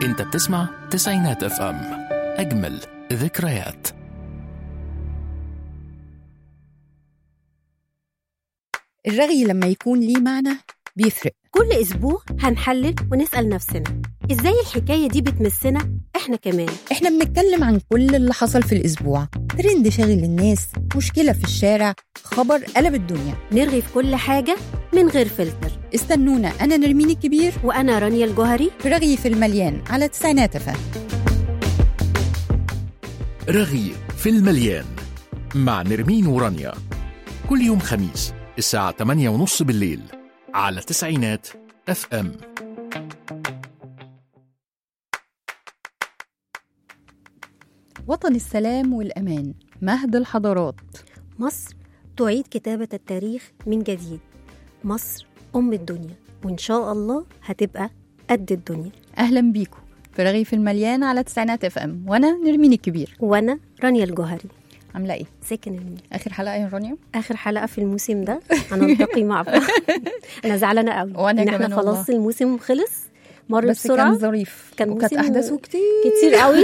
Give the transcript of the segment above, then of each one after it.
انت بتسمع تسعينات اف ام اجمل ذكريات الرغي لما يكون ليه معنى بيفرق كل أسبوع هنحلل ونسأل نفسنا إزاي الحكاية دي بتمسنا إحنا كمان احنا بنتكلم عن كل اللي حصل في الأسبوع ترند شاغل الناس مشكلة في الشارع خبر قلب الدنيا نرغي في كل حاجة من غير فلتر استنونا أنا نرمين الكبير وأنا رانيا الجوهري في رغي في المليان على تسعينات فم رغي في المليان مع نرمين ورانيا كل يوم خميس الساعة 8 ونص بالليل على تسعينات اف ام وطن السلام والأمان مهد الحضارات مصر تعيد كتابة التاريخ من جديد مصر أم الدنيا وإن شاء الله هتبقى قد الدنيا أهلا بيكم في رغي في المليان على تسعينات اف ام وأنا نرمين الكبير وأنا رانيا الجوهري عاملة إيه؟ ساكن المين آخر حلقة يا رانيا آخر حلقة في الموسم ده هنلتقي مع بعض أنا زعلانة قوي وأنا إن كمان إحنا والله. خلاص الموسم خلص مر بس بسرعة كان ظريف كان وكانت موسم أحداثه كتير كتير قوي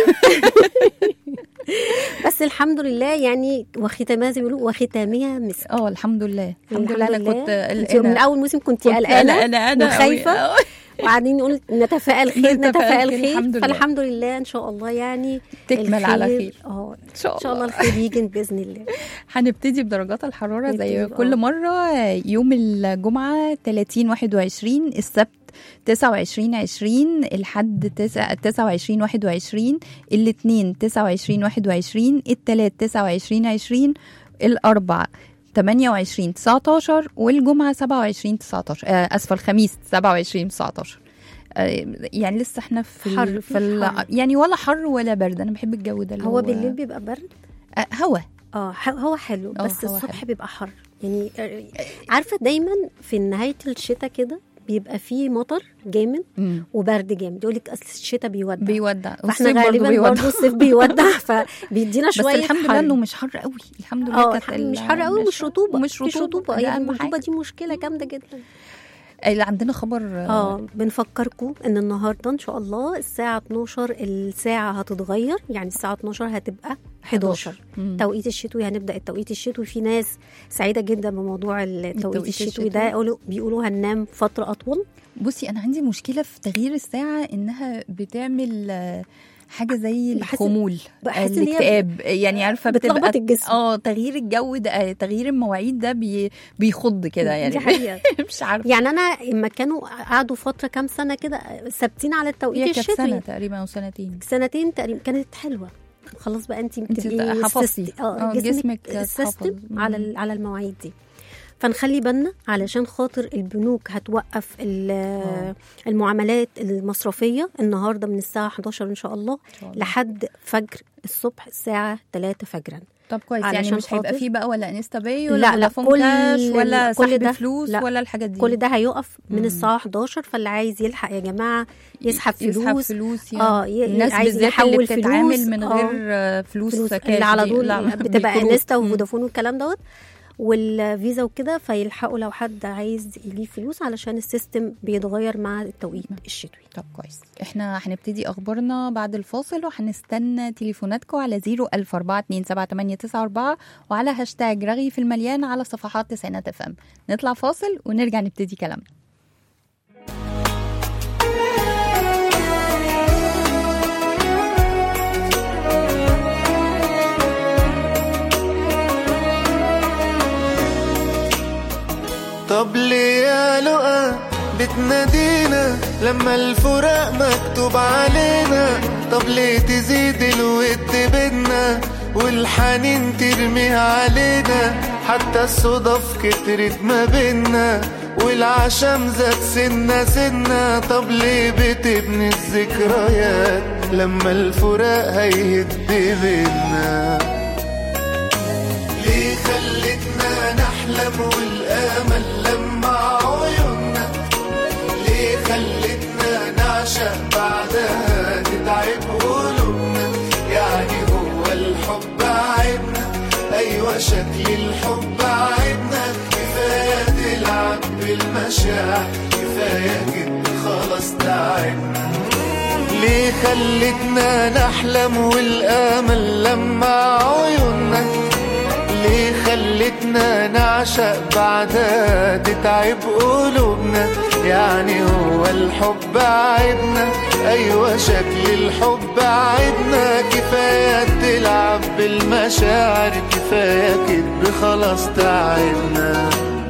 بس الحمد لله يعني وختامها زي ما بيقولوا وختامها مسك اه الحمد لله الحمد لله أنا كنت انت قلقانة من اول موسم كنت كنت قلقانه قلقانة أنا وخايفة. أوي. وقاعدين نقول نتفائل خير نتفائل نتفائل خير، خير الحمد لله. فالحمد لله ان شاء الله يعني تكمل على خير اه إن شاء ان شاء الله الله الخير يجي باذن الله هنبتدي بدرجات الحرارة زي نبتدي كل بقى. مرة يوم الجمعة 30 21 السبت 29 20 الحد 29 21 الاثنين 29 21 الثلاث 29 20 الأربع 28 19 والجمعة 27 19 آه اسفة الخميس 27 19 آه، يعني لسه احنا في ال- حر، في ال- حر. يعني ولا حر ولا برد انا بحب الجو ده اللي هو بالليل بيبقى برد آه هوا اه ح- هو حلو آه، بس هو الصبح حلو. بيبقى حر يعني آه، عارفه دايما في نهايه الشتاء كده بيبقى فيه مطر جامد مم. وبرد جامد يقول لك اصل الشتاء بيودع بيودع فاحنا والصيف برضه غالبا بيودع. برضه الصيف بيودع فبيدينا بس شويه الحمد حر. لله انه مش حر قوي الحمد لله اه كانت الحمد- ال- مش حر قوي ومش رطوبه ومش مفيش رطوبه رطوبه ده يعني أهم الرطوبه حاجة. دي مشكله جامده جدا اللي عندنا خبر اه بنفكركم ان النهارده ان شاء الله الساعه 12 الساعه هتتغير يعني الساعه 12 هتبقى 11 مم. التوقيت الشتوي هنبدا التوقيت الشتوي في ناس سعيده جدا بموضوع التوقيت التوقيت الشتوي الشتوي. ده يقولوا بيقولوا هننام فتره اطول بصي انا عندي مشكله في تغيير الساعه انها بتعمل آه، حاجه زي بحس- الخمول بحس إن هي الاكتئاب يعني عارفه بتلخبط بتبقى الجسم. اه تغيير الجو ده آه، تغيير المواعيد ده بي بيخض كده يعني دي حقيقه مش عارفه يعني انا لما كانوا قعدوا فتره كام سنه كده ثابتين على التوقيت هي كانت الشتوي سنه تقريبا او سنتين سنتين تقريبا كانت حلوه خلاص بقى انت انت بتبقي حفظتي. سيست- اه، اه جسمك جسمك اتحفظ. سيستم مم. على ال- على المواعيد دي فنخلي بالنا علشان خاطر البنوك هتوقف ال- اه. المعاملات المصرفيه النهارده من الساعه 11 ان شاء الله إن شاء الله. لحد فجر الصبح الساعه 3 فجرا طب كويس يعني علشان مش هيبقى خاطر- فيه بقى ولا انستا باي ولا لا، لا، فودافون كل- كاش ولا كل سحب ده- فلوس لا، ولا الحاجات دي كل ده هيقف من مم. الساعه 11 فاللي عايز يلحق يا جماعه يسحب فلوس يسحب فلوس يعني. اه ي- الناس عايز بالذات اللي يحول بتتعامل فلوس من آه. غير آه، فلوس, فلوس كاش اللي على دي. طول لا، بتبقى بالكروت. انستا مم. وفودافون والكلام دوت والفيزا وكده فيلحقوا لو حد عايز يجيب فلوس علشان السيستم بيتغير مع التوقيت الشتوي طب كويس احنا هنبتدي اخبارنا بعد الفاصل وهنستنى تليفوناتكم على 014278994 وعلى هاشتاج رغي في المليان على صفحات تسعينات اف ام نطلع فاصل ونرجع نبتدي كلامنا طب ليه يا لقا بتنادينا لما الفراق مكتوب علينا طب ليه تزيد الود بينا والحنين ترميه علينا حتى الصدف كترت ما بينا والعشم زاد سنة سنة طب ليه بتبني الذكريات لما الفراق هيهد بينا ليه خلتنا نحلم والامل لما عيوننا ليه خلتنا نعشق بعدها تتعب قلوبنا يعني هو الحب عيبنا ايوه شكل الحب عيبنا كفايه تلعب بالمشاعر كفايه كده خلاص تعبنا ليه خلتنا نحلم والامل لما عيوننا ليه خلتنا نعشق بعدها تتعب قلوبنا يعني هو الحب عيبنا ايوه شكل الحب عيبنا كفايه تلعب بالمشاعر كفايه كدب خلاص تعبنا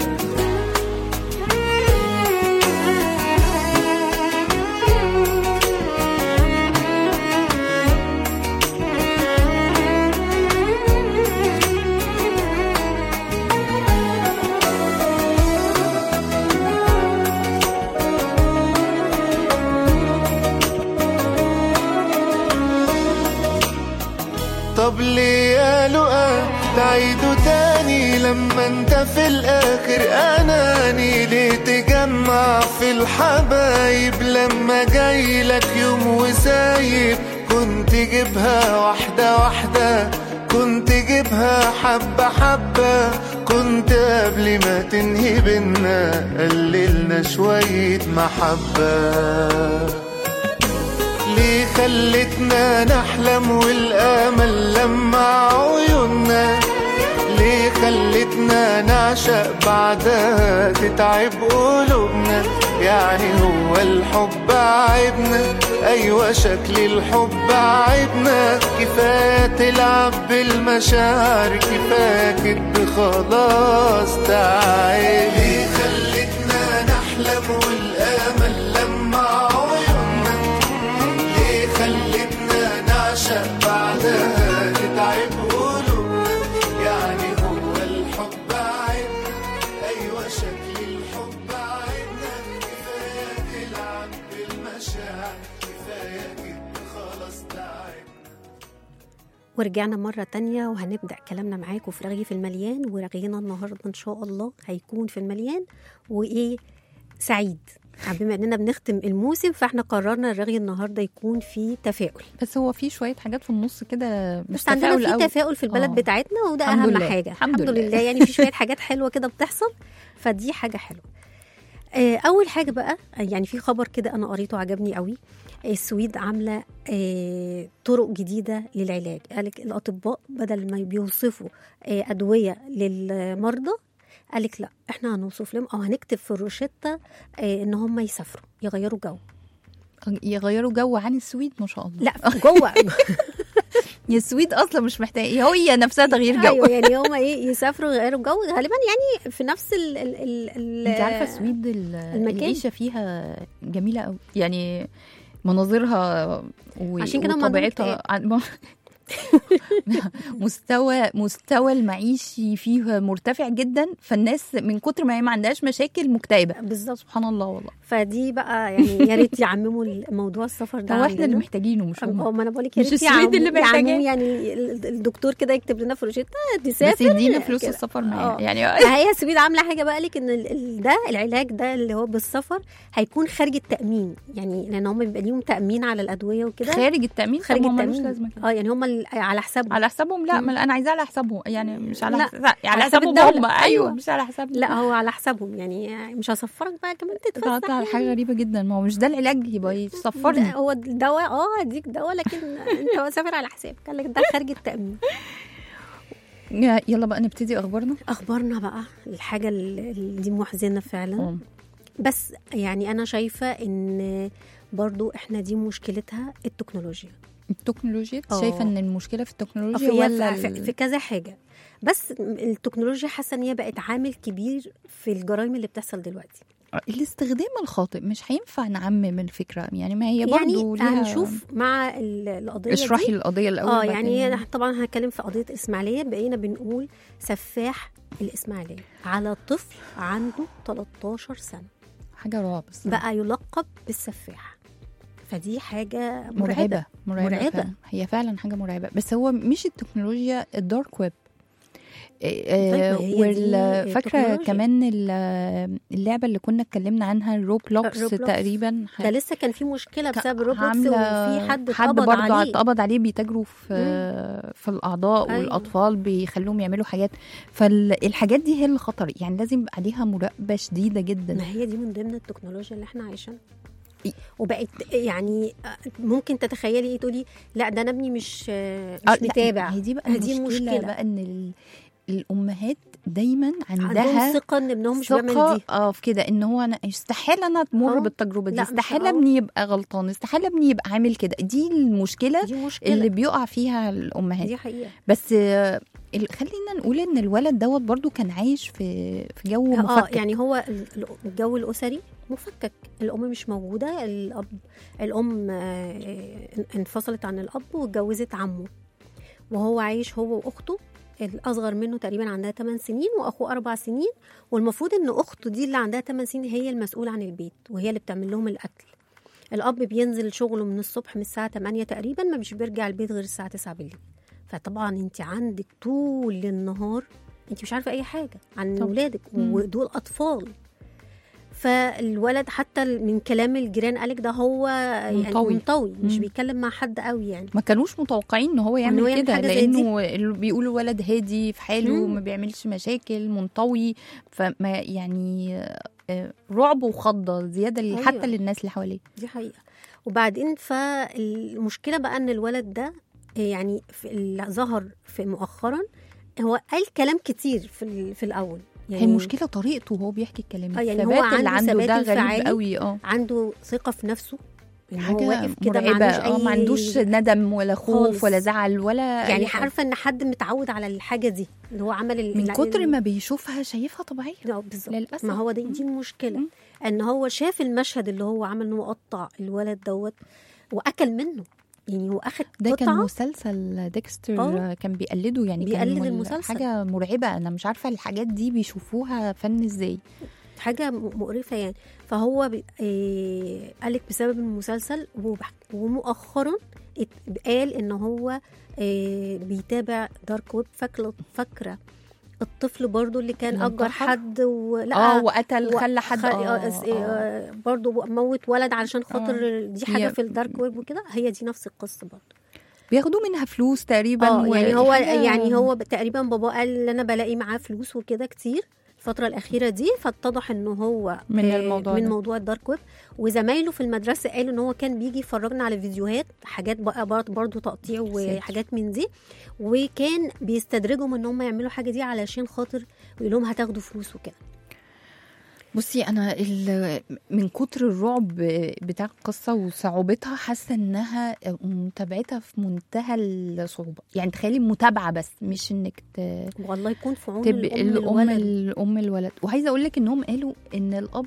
طب ليه يا لقا تعيدوا تاني لما انت في الاخر اناني ليه تجمع في الحبايب لما جاي لك يوم وسايب كنت جيبها واحدة واحدة كنت جيبها حبة حبة كنت قبل ما تنهي بينا قللنا شوية محبة ليه خلتنا نحلم والامل لما عيوننا ليه خلتنا نعشق بعدها تتعب قلوبنا يعني هو الحب عيبنا ايوه شكل الحب عيبنا كفايه تلعب بالمشاعر كفايه كدب خلاص تعب ليه خلتنا نحلم والامل لما عيوننا ليه خلتنا نعشق بعدها تتعب قلوبنا يعني هو الحب عيبنا ايوه شكل الحب عيبنا كفايه تلعب بالمشاعر كفايه كده خلاص تعبنا ورجعنا مرة تانية وهنبدأ كلامنا معاكم في رغي في المليان ورغينا النهاردة إن شاء الله هيكون في المليان وإيه سعيد بما إننا بنختم الموسم فإحنا قررنا الرغي النهاردة يكون فيه تفاؤل بس هو في شويه حاجات في النص كده مش بس عندنا تفاؤل في أوي. تفاؤل في البلد آه. بتاعتنا وده الحمد أهم لله. حاجة الحمد لله. لله يعني في شوية حاجات حلوة كده بتحصل فدي حاجة حلوة آه، أول حاجة بقى يعني في خبر كده أنا قريته عجبني قوي السويد عاملة آه، طرق جديدة للعلاج قالك الأطباء بدل ما بيوصفوا آه، أدوية للمرضى قالك لا احنا هنوصف لهم او هنكتب في الروشتة آه، ان هم يسافروا يغيروا جو يغيروا جو عن السويد ما شاء الله لا جوه يا السويد اصلا مش محتاجه هي نفسها تغيير جو ايوه يعني هم ايه يسافروا يغيروا جو غالبا يعني في نفس ال ال ال ال انت عارفه السويد ال- المكان. العيشه فيها جميله قوي يعني مناظرها و- عشان كده هم عندهم وطبيعتها عن- مستوى مستوى المعيشي فيها مرتفع جدا فالناس من كتر ما هي ما عندهاش مشاكل مكتئبه بالظبط سبحان الله والله فدي بقى يعني يا ريت يعمموا موضوع السفر ده هو احنا اللي عندنا. محتاجينه مش أو هم ما انا بقول لك يا مش ريت السويد اللي يعمموا- محتاجاه. يعمموا يعني ال- الدكتور كده يكتب لنا في روشته تسافر بس يدينا فلوس كده. السفر معايا آه. يعني ما هي السويد عامله حاجه بقى لك ان ال- ال- ده العلاج ده اللي هو بالسفر هيكون خارج التامين يعني لان هم بيبقى ليهم تامين على الادويه وكده خارج التامين خارج طب ما ملوش التامين لازمه كده. اه يعني هم ال- على حسابهم على حسابهم لا ما انا عايزاه على حسابهم يعني مش على لا، حساب على على حساب حسابهم الدولة. هم ايوه أيوة. مش على حساب لا هو على حسابهم يعني مش هسفرك بقى كمان تتفسح طلعت على حاجه غريبه جدا ما هو مش ده العلاج يبقى ده يسفرني هو الدواء اه هديك دواء لكن انت سافر على حسابك قال لك ده خارج التامين يا- يلا بقى نبتدي اخبارنا اخبارنا بقى الحاجه اللي اللي دي محزنه فعلا أم. بس يعني انا شايفه ان برضو احنا دي مشكلتها التكنولوجيا التكنولوجيا آه. شايفه ان المشكله في التكنولوجيا في, ولا في, ال- في كذا حاجه بس التكنولوجيا حاسه ان هي بقت عامل كبير في الجرائم اللي بتحصل دلوقتي الاستخدام الخاطئ مش هينفع نعمم الفكره يعني ما هي يعني برضه ليها هنشوف مع ال- القضيه اشرحي دي القضيه الاول اه بعدين. يعني طبعا هنتكلم في قضيه الاسماعيليه بقينا بنقول سفاح الاسماعيليه على طفل عنده 13 سنه حاجه رعب الصراحة. بقى يلقب بالسفاح فدي حاجه مرعبه مرعبه مرعبه, مرعبة. فعلا. هي فعلا حاجه مرعبه بس هو مش التكنولوجيا الدارك ويب آه، طيب، هي دي وال- فاكره التكنولوجيا. كمان ال- اللعبه اللي كنا اتكلمنا عنها روبلوكس روبلوكس. تقريبا ده لسه كان في مشكله كان بسبب روبلوكس عاملة- وفي حد حد اتقبض برضه عليه اتقبض عليه بيتاجروا في في الاعضاء أيوة. والاطفال بيخلوهم يعملوا حاجات فالحاجات دي هي اللي خطر يعني لازم يبقى عليها مراقبه شديده جدا ما هي دي من ضمن التكنولوجيا اللي احنا عايشينها إي. وبقت يعني ممكن تتخيلي ايه تقولي لا ده انا ابني مش آه، مش لا، متابع هي دي بقى دي المشكله مشكلة. بقى ان ال- الامهات دايما عندهم عندها ثقه ان ابنهم مش ثقة بيعمل دي اه في كده ان هو انا استحاله انا تمر آه. بالتجربه دي لا، مش استحاله آه. ابني يبقى غلطان استحاله ابني يبقى عامل كده دي المشكله دي مشكله اللي بيقع فيها الامهات دي حقيقه بس آه، ال- خلينا نقول ان الولد دوت برضو كان عايش في في جو اه مفكك يعني هو ال- ال- الجو الاسري مفكك الام مش موجوده الاب الام آه، انفصلت عن الاب واتجوزت عمه وهو عايش هو واخته الاصغر منه تقريبا عندها 8 سنين واخوه 4 سنين والمفروض ان اخته دي اللي عندها 8 سنين هي المسؤوله عن البيت وهي اللي بتعمل لهم الاكل الاب بينزل شغله من الصبح من الساعه 8 تقريبا ما مش بيرجع البيت غير الساعه 9 بالليل فطبعا انت عندك طول النهار انت مش عارفه اي حاجه عن طبعاً. ولادك مم. ودول اطفال فالولد حتى من كلام الجيران قالك ده هو يعني منطوي. منطوي مش مم. بيتكلم مع حد قوي يعني ما كانوش متوقعين ان هو إن هو يعمل يعمل كده حاجة زي دي. لانه ال- بيقولوا ولد هادي في حاله مم. ما بيعملش مشاكل منطوي فما يعني آه، رعب وخضه زياده أيوة. حتى للناس اللي حواليه دي حقيقة وبعدين فالمشكلة بقى ان الولد ده يعني في اللي ظهر في مؤخرا هو قال كلام كتير في ال- في الاول هي المشكله طريقته وهو بيحكي الكلام آه، يعني هو الثبات اللي عنده عنده ده ثبات غريب انفعالي. قوي اه عنده ثقة في نفسه إن هو حاجه واقف كده مرعبه ما عندوش اه أي ما عندوش ندم ولا خوف خالص. ولا زعل ولا يعني أي حاجة. عارفة ان حد متعود على الحاجة دي اللي هو عمل ال- من ال- كتر ما بيشوفها شايفها طبيعيه لا، بالظبط للأسف. ما هو دي دي المشكله مم. ان هو شاف المشهد اللي هو عمل ان هو قطع الولد دوت واكل منه يعني هو اخد ده كان قطعه مسلسل ديكستر آه. كان بيقلده يعني بيقلد كان مل- المسلسل. حاجه مرعبه انا مش عارفه الحاجات دي بيشوفوها فن ازاي حاجه م- مقرفه يعني فهو بي... إيه... قالك بسبب المسلسل وبح... ومؤخرا ات- قال ان هو إيه... بيتابع دارك ويب فاكره فاكره الطفل برضو اللي كان اللي اجر انتحر؟ حد ولا اه وقتل و- خلى حد خ- اه, آه، آه. آه، برضو موت ولد علشان خاطر دي حاجه هي- في الدارك ويب وكده هي دي نفس القصه برضو بياخدوا منها فلوس تقريبا اه و- يعني هو حاجة- يعني هو ب- تقريبا بابا قال ان انا بلاقي معاه فلوس وكده كتير الفترة الأخيرة دي فاتضح إن هو من آه، الموضوع من ده. موضوع الدارك ويب وزمايله في المدرسة قالوا إن هو كان بيجي يفرجنا على فيديوهات حاجات بقى برضه برضه تقطيع ساتر. وحاجات من دي وكان بيستدرجهم إن هم يعملوا حاجة دي علشان خاطر يقول لهم هتاخدوا فلوس وكده بصي انا ال- من كتر الرعب بتاع القصه وصعوبتها حاسه انها متابعتها في منتهى الصعوبه يعني تخيلي متابعه بس مش انك ت... والله يكون في عون تبقى الأم الام الولد الام الولد وعايزه اقول لك انهم قالوا ان الاب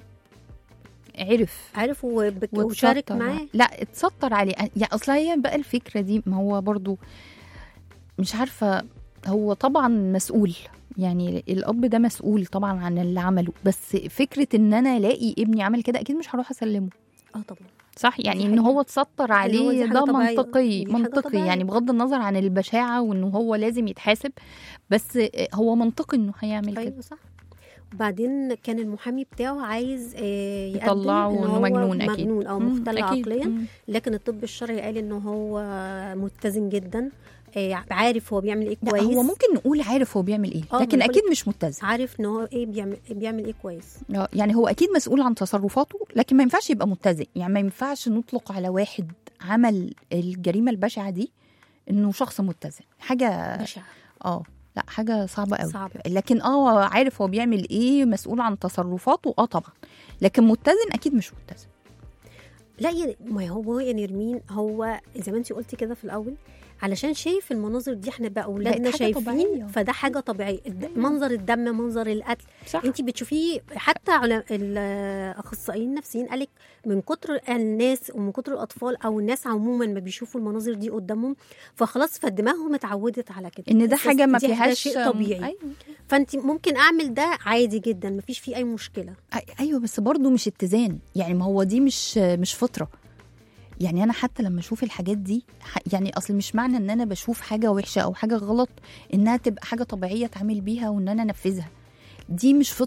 عرف عارف وبك- وشارك واتستر. معاه لا اتستر عليه يعني اصلا هي بقى الفكره دي ما هو برضو مش عارفه هو طبعا مسؤول يعني الاب ده مسؤول طبعا عن اللي عمله بس فكره ان انا الاقي ابني عمل كده اكيد مش هروح اسلمه اه طبعا صح يعني دي ان حقيقة. هو اتستر هو دي عليه حاجة ده طبيعية. منطقي دي حاجة منطقي طبيعية. يعني بغض النظر عن البشاعه وانه هو لازم يتحاسب بس هو منطقي انه هيعمل كده ايوه صح وبعدين كان المحامي بتاعه عايز آه، يقدم يطلعه إن إنه هو مجنون أكيد. مجنون او مم، مختل أكيد. عقليا مم. لكن الطب الشرعي قال ان هو متزن جدا آه، عارف هو بيعمل ايه لا كويس هو ممكن نقول عارف هو بيعمل ايه آه، لكن ما اكيد مش متزن عارف ان هو ايه بيعمل بيعمل ايه كويس آه، يعني هو اكيد مسؤول عن تصرفاته لكن ما ينفعش يبقى متزن يعني ما ينفعش نطلق على واحد عمل الجريمه البشعه دي انه شخص متزن حاجه بشع اه لا حاجه صعبه قوي صعبة. لكن اه عارف هو بيعمل ايه مسؤول عن تصرفاته اه طبعا لكن متزن اكيد مش متزن لا يا ما هو يا نرمين هو زي ما انت قلتي كده في الاول علشان شايف المناظر دي احنا بقى اولادنا حاجة شايفين طبيعية. فده حاجه طبيعيه الد- منظر الدم منظر القتل صح انت بتشوفيه حتى على الاخصائيين النفسيين قالك من كتر الناس ومن كتر الاطفال او الناس عموما ما بيشوفوا المناظر دي قدامهم فخلاص فدماغهم اتعودت على كده ان ده أساس- حاجه ما دي حاجة فيهاش شيء طبيعي أيوة. فانت ممكن اعمل ده عادي جدا ما فيش فيه اي مشكله أي- ايوه بس برضه مش اتزان يعني ما هو دي مش مش فطره يعني انا حتى لما اشوف الحاجات دي ح- يعني اصل مش معنى ان انا بشوف حاجه وحشه او حاجه غلط انها تبقى حاجه طبيعيه اتعامل بيها وان انا انفذها دي مش فطره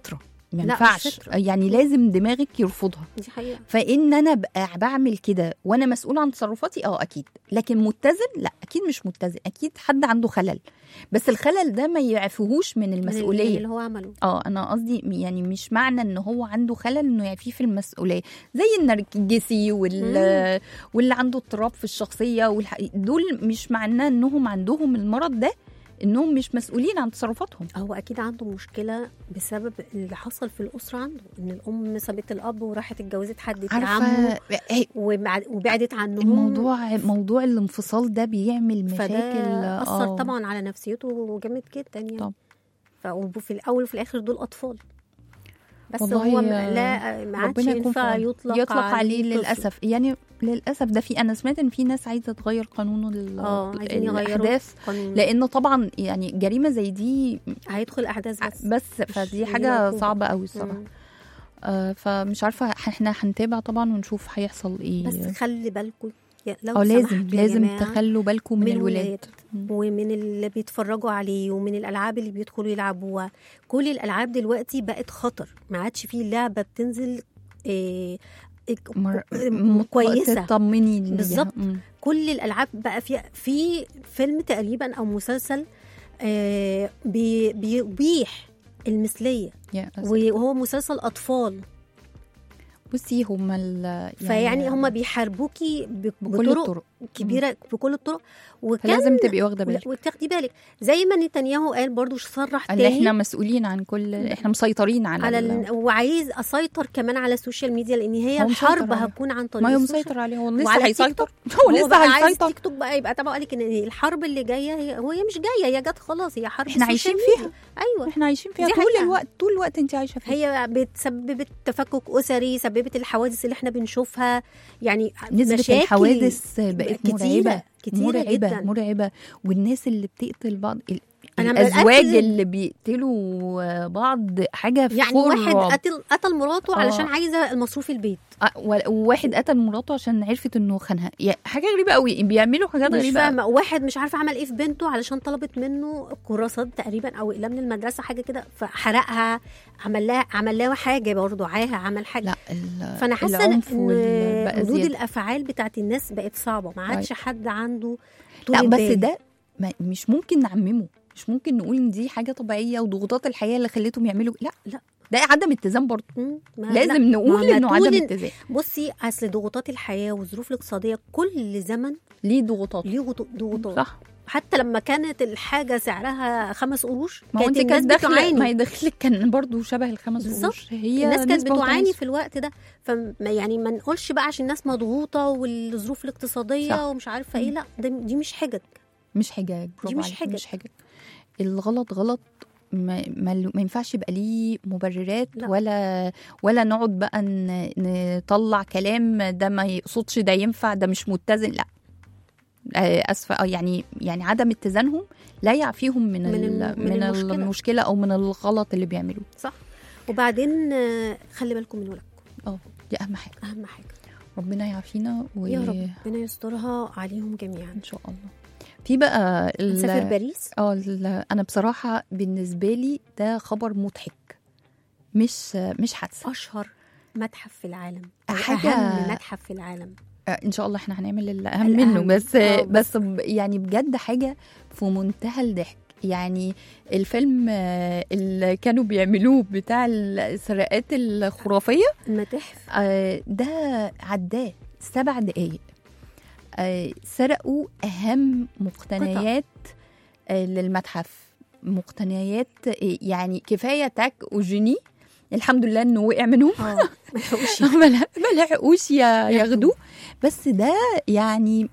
ما لا، مش ينفعش فطرة. يعني لازم دماغك يرفضها دي حقيقه فان انا ابقى بعمل كده وانا مسؤول عن تصرفاتي اه اكيد لكن متزن لا اكيد مش متزن اكيد حد عنده خلل بس الخلل ده ما يعفوهوش من من المسؤوليه اللي هو عمله اه انا قصدي يعني مش معنى ان هو عنده خلل انه يعفيه في المسؤوليه زي النرجسي وال واللي عنده اضطراب في الشخصيه والح... دول مش معناه انهم عندهم المرض ده انهم مش مسؤولين عن تصرفاتهم هو اكيد عنده مشكله بسبب اللي حصل في الاسره عنده ان الام سابت الاب وراحت اتجوزت حد عمه عارفه هي- وبع- وبعدت عنهم الموضوع موضوع الانفصال ده بيعمل مشاكل فده اثر آه. طبعا على نفسيته جامد جدا يعني طبعا. ف- وفي الاول وفي الاخر دول اطفال بس والله هو م- يا لا ما عادش ربنا يكون في ينفع عونه. يطلق, يطلق عليه طفل. للاسف يعني للاسف ده في انا سمعت ان في ناس عايزه تغير قانون ال- اه عايزين يغيروا الاحداث قانون لان طبعا يعني جريمه زي دي هيدخل احداث بس بس مش فدي هي حاجه عقوبة. صعبه قوي الصراحه مم. آه فمش عارفه احنا هنتابع طبعا ونشوف هيحصل ايه بس خلي بالكم يا- لو اه لازم سمحت يا لازم جماعة، تخلوا بالكم من, الولاد مم. ومن اللي بيتفرجوا عليه ومن الالعاب اللي بيدخلوا يلعبوها كل الالعاب دلوقتي بقت خطر ما عادش فيه لعبه بتنزل إيه مر... م- كويسه تطمني ليها. بالظبط. مم. كل الالعاب بقى في في فيلم تقريبا او مسلسل آه بي- بيبيح المثليه يا أسف. وهو مسلسل اطفال بصي هما ال... يعني فيعني هم بيحاربوكي ب- بكل بطرق الطرق كبيره بكل الطرق وكان فلازم تبقي واخده ولا- بالك وتاخدي بالك زي ما نتنياهو قال برضو صرح ان تاني احنا مسؤولين عن كل احنا مسيطرين على, على ال... ال... وعايز اسيطر كمان على السوشيال ميديا لان هي هو مسيطر الحرب عليها. هتكون عن طريق ما هو السوشيال. مسيطر عليه هو وعلى لسه التيك هيسيطر هو هو بقى لسه عايز هيسيطر تيك توك بقى يبقى طبعا قال لك ان الحرب اللي جايه هي هو هي مش جايه هي جت خلاص هي حرب احنا السوشيال عايشين ميديا. ايوه احنا عايشين فيها دي طول حقيقة. الوقت طول الوقت انت عايشه فيها هي بتسببت تفكك اسري سببت الحوادث اللي احنا بنشوفها يعني نسبة مشاكل الحوادث بقت كتيرة مرعبة كتيرة مرعبة جدا مرعبة والناس اللي بتقتل بعض ال- أنا الأزواج متأكد- اللي بيقتلوا بعض حاجة في يعني فوق واحد الرعب. قتل قتل مراته آه. علشان عايزه المصروف البيت آه، و- وواحد قتل مراته عشان عرفت انه خانها يعني حاجة غريبة قوي بيعملوا حاجات مش غريبة قوي. فاهمه واحد مش عارفه عمل ايه في بنته علشان طلبت منه كراسات تقريبا او اقلام من المدرسه حاجه كده فحرقها عمل لها عمل لها حاجه برضه عاها عمل حاجه لا ال- فانا حاسه العنف ان وال- بقى ردود زيادة. الافعال بتاعت الناس بقت صعبه ما عادش حد عنده طول لا بس البال. ده ما مش ممكن نعممه مش ممكن نقول ان دي حاجة طبيعية وضغوطات الحياة اللي خلتهم يعملوا لا لا. ده عدم اتزان برضه مم، ما- لازم لا، نقول ما انه طول عدم ال- اتزان بصي اصل ضغوطات الحياه والظروف الاقتصاديه كل زمن ليه ضغوطات ليه غضو- ضغوطات صح حتى لما كانت الحاجه سعرها خمس قروش ما هو انت الناس كانت داخله بتعاني. ما هي دخلك كان برضو شبه الخمس بالظبط. قروش هي الناس كانت نسبة بتعاني وتناسب. في الوقت ده فما يعني ما نقولش بقى عشان الناس مضغوطه والظروف الاقتصاديه صح. ومش عارفه ايه لا ده دي مش حجج مش حجاج برافو مش عليكي، حجج. مش حجاج الغلط غلط ما, ما, ما ينفعش يبقى ليه مبررات لا. ولا ولا نقعد بقى ن- نطلع كلام ده ما يقصدش ده ينفع ده مش متزن لا آه، اسفه آه، يعني يعني عدم اتزانهم لا يعفيهم من من ال- الم- من من المشكلة. المشكله او من الغلط اللي بيعملوه صح وبعدين آه، خلي بالكم من ولادكم اه دي اهم حاجه اهم حاجه ربنا يعافينا و... يا رب ربنا يسترها عليهم جميعا ان شاء الله في بقى ال- نسافر باريس اه ال- انا بصراحه بالنسبه لي ده خبر مضحك مش مش حادثه اشهر متحف في العالم أو حاجة- اهم متحف في العالم آه، ان شاء الله احنا هنعمل الاهم الأهم. منه بس آه، بس ب- يعني بجد حاجه في منتهى الضحك يعني الفيلم آه، اللي كانوا بيعملوه بتاع السرقات الخرافيه المتاحف آه، ده عداه سبع دقايق آه، سرقوا أهم مقتنيات آه، للمتحف مقتنيات آه، يعني كفاية تاك وجيني الحمد لله انه وقع منهم اه ما يحقوش ما لح- ما لحقوش يا- ياخدوه بس ده يعني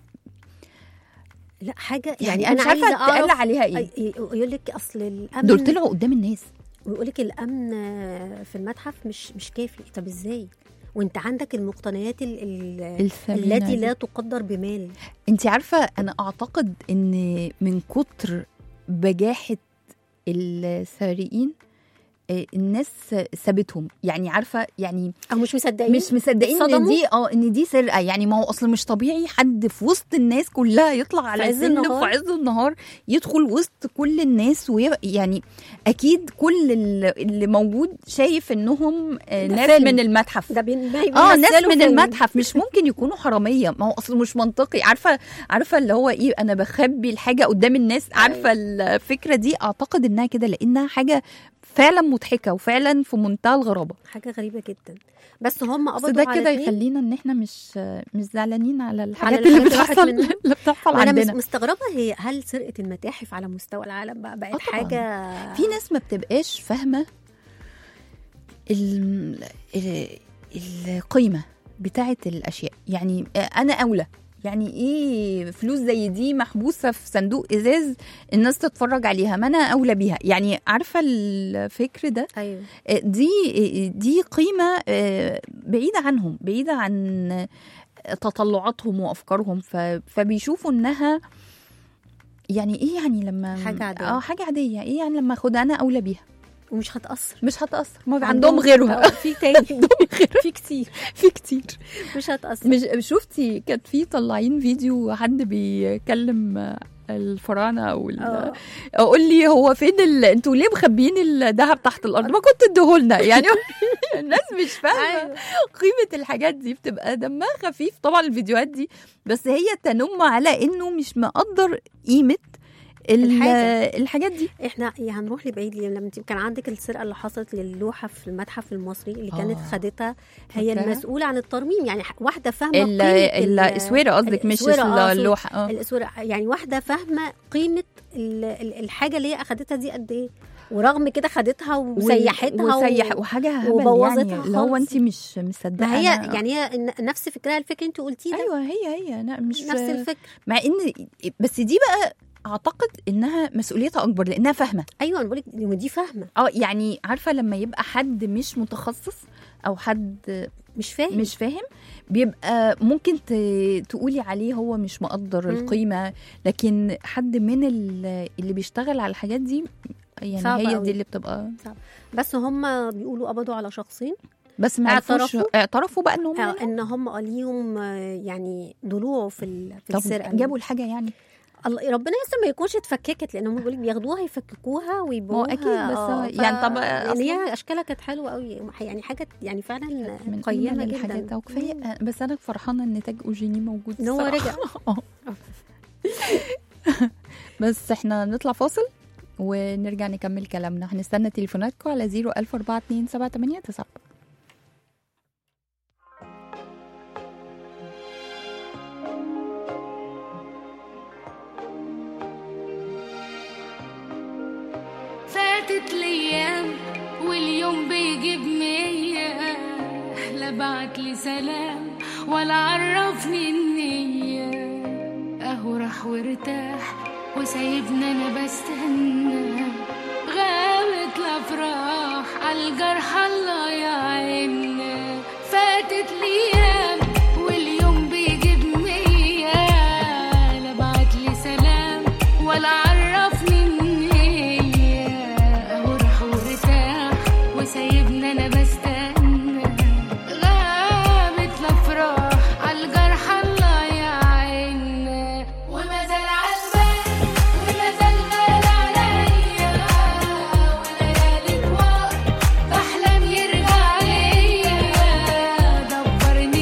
لا حاجه يعني, يعني, انا مش عارفه عايزه اتقال اعرف عليها ايه يقول لك اصل الامن دول طلعوا قدام الناس ويقول لك الامن في المتحف مش مش كافي طب ازاي وانت عندك المقتنيات ال ال الثمينة التي دي. لا تقدر بمال انت عارفه انا اعتقد ان من كتر بجاحه السارقين آه، الناس سابتهم يعني عارفه يعني او مش مصدقين مش مصدقين ان اتصدموا؟ دي اه ان دي سرقه يعني ما هو اصل مش طبيعي حد في وسط الناس كلها يطلع على عز سلم النهار. في عز النهار يدخل وسط كل الناس وي يعني اكيد كل ال- اللي موجود شايف انهم آه، ده ناس فيلم. من المتحف ده بين اه ناس من المتحف مش ممكن يكونوا حراميه ما هو اصل مش منطقي عارفه عارفه اللي هو ايه انا بخبي الحاجه قدام الناس عارفه الفكره دي اعتقد انها كده لانها حاجه فعلا مضحكه وفعلا في منتهى الغرابه حاجه غريبه جدا بس هم بس قبضوا ده على كده اتنين. يخلينا ان احنا مش مش زعلانين على الحاجات الحاجات اللي اللي راحت بتحصل مننا. اللي بتحصل وانا مس- عندنا مستغربه هي هل سرقه المتاحف على مستوى العالم بقى آه بقت طبعاً. حاجه في ناس ما بتبقاش فاهمه ال- ال- القيمه بتاعه الاشياء يعني انا اولى يعني ايه فلوس زي دي محبوسه في صندوق ازاز الناس تتفرج عليها ما انا اولى بيها يعني عارفه الفكر ده ايوه دي دي قيمه آه، بعيده عنهم بعيده عن تطلعاتهم وافكارهم ف- فبيشوفوا انها يعني ايه يعني لما حاجة عادية. اه حاجه عاديه ايه يعني لما اخدها انا اولى بيها ومش هتاثر مش هتاثر ما عندهم غيرها آه، في تاني عندهم غيرها في كتير في كتير مش هتاثر مش شفتي كانت في طالعين فيديو حد بيكلم الفراعنه او ال- آه. اقول لي هو فين ال... انتوا ليه مخبيين الذهب تحت الارض ما كنت اديهولنا يعني الناس مش فاهمه أيوة. قيمه الحاجات دي بتبقى دمها خفيف طبعا الفيديوهات دي بس هي تنم على انه مش مقدر قيمه ال- الحاجة. الحاجات دي احنا يعني هنروح لبعيد ليه؟ لما انت كان عندك السرقه اللي حصلت للوحه في المتحف المصري اللي كانت آه. خدتها هي فاكراها؟ المسؤوله عن الترميم يعني ح- واحده فاهمه ال- قيمه ال- الاسوره قصدك مش الأسورة، آه، سوري. اللوحه اه الاسوره يعني واحده فاهمه قيمه ال- ال- الحاجه اللي هي اخدتها دي قد ايه ورغم كده خدتها وسيحتها وسيح و... وحاجه هبل وبوظتها يعني اللي هو خالص. انت مش مصدقه ما هي أنا- يعني هي ن- نفس فكرها الفكره انت قلتيه ده ايوه هي هي لا مش نفس الفكره مع ان بس دي بقى اعتقد انها مسؤوليتها اكبر لانها فاهمه ايوه انا بقول لك ودي فاهمه اه يعني عارفه لما يبقى حد مش متخصص او حد مش فاهم مش فاهم بيبقى ممكن ت- تقولي عليه هو مش مقدر مم. القيمه لكن حد من ال- اللي بيشتغل على الحاجات دي يعني صعبة هي أوي. دي اللي بتبقى بس هم بيقولوا قبضوا على شخصين بس ما عرفوش اعترفوا؟ اعترفوا بقى ان هم آه، ان هم آه ليهم آه، يعني ضلوع في ال- في طب السرقه جابوا الحاجه يعني الله ربنا يستر ما يكونش اتفككت لان هم بيقول لك بياخدوها يفككوها ويبيعوها أكيد، بس آه، يعني طب يعني أصلاً- هي اشكالها كانت حلوه قوي يعني حاجه يعني فعلا من قيمه قيمة جدا الحاجات ده وكفايه بس انا فرحانه ان تاج اوجيني موجود ان هو الصراحة. رجع آه. بس احنا نطلع فاصل ونرجع نكمل كلامنا هنستنى تليفوناتكم على 0142789 فاتت الايام واليوم بيجيب مية لا بعت لي سلام ولا عرفني النية اهو راح وارتاح وسايبني انا بستنى غابت الافراح عالجرح الله يعيننا فاتت الايام واليوم بيجيب مية لا بعت لي سلام ولا عرفني النية اهو راح وارتاح وسايبني انا بستنى غابت الافراح عالجرح الله يعيننا وما زال عالبال وما زال غالي عليا وليالي طوال بحلم يرجع ليا دبرني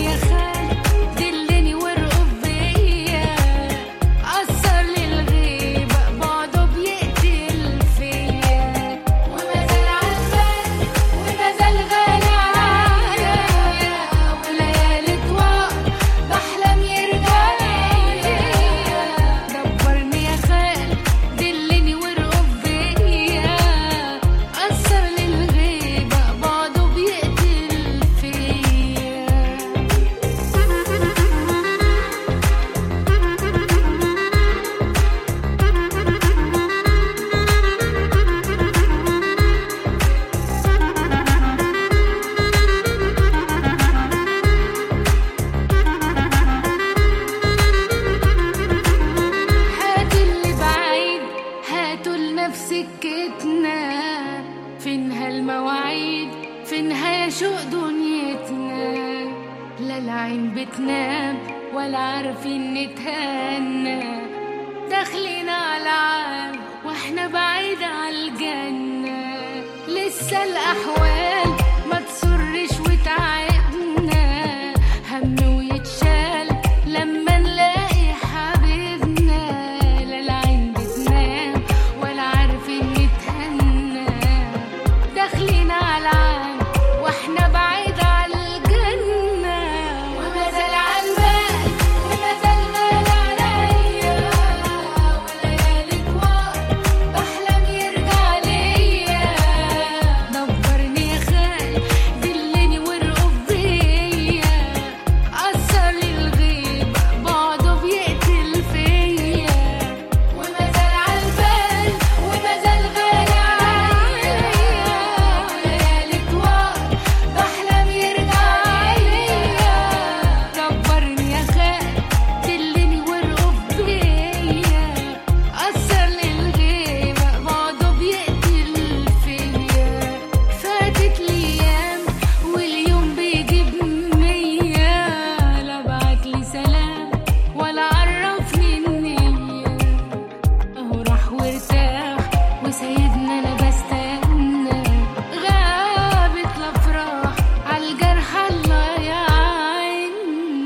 عين بتنام ولا عارفين نتهنى داخلين على عام واحنا بعيد عن الجنة لسه الأحوال ما تسرش وتعبنا هم ويتشال لما نلاقي حبيبنا لا العين بتنام ولا عارفين نتهنى داخلين على عام واحنا بعيد عن الجنة وما زال على البال وما زال مال عليا وليالي طوال بحلم يرجع ليا دبرني يا خال دلني وارقب بيا أثر لي الغيب بعده بيقتل فيا وما زال على البال وما زال غالي عليا وليالي طوال بحلم يرجع ليا دبرني يا خال دلني وارقب بيا أثر لي الغيب بعده بيقتل فيا فاتت الأيام واليوم بيجيب مية لا بعتلي سلام ولا عرفني النية اهو راح وارتاح وسيدنا انا بستنى غابت الافراح عالجرح الله يعين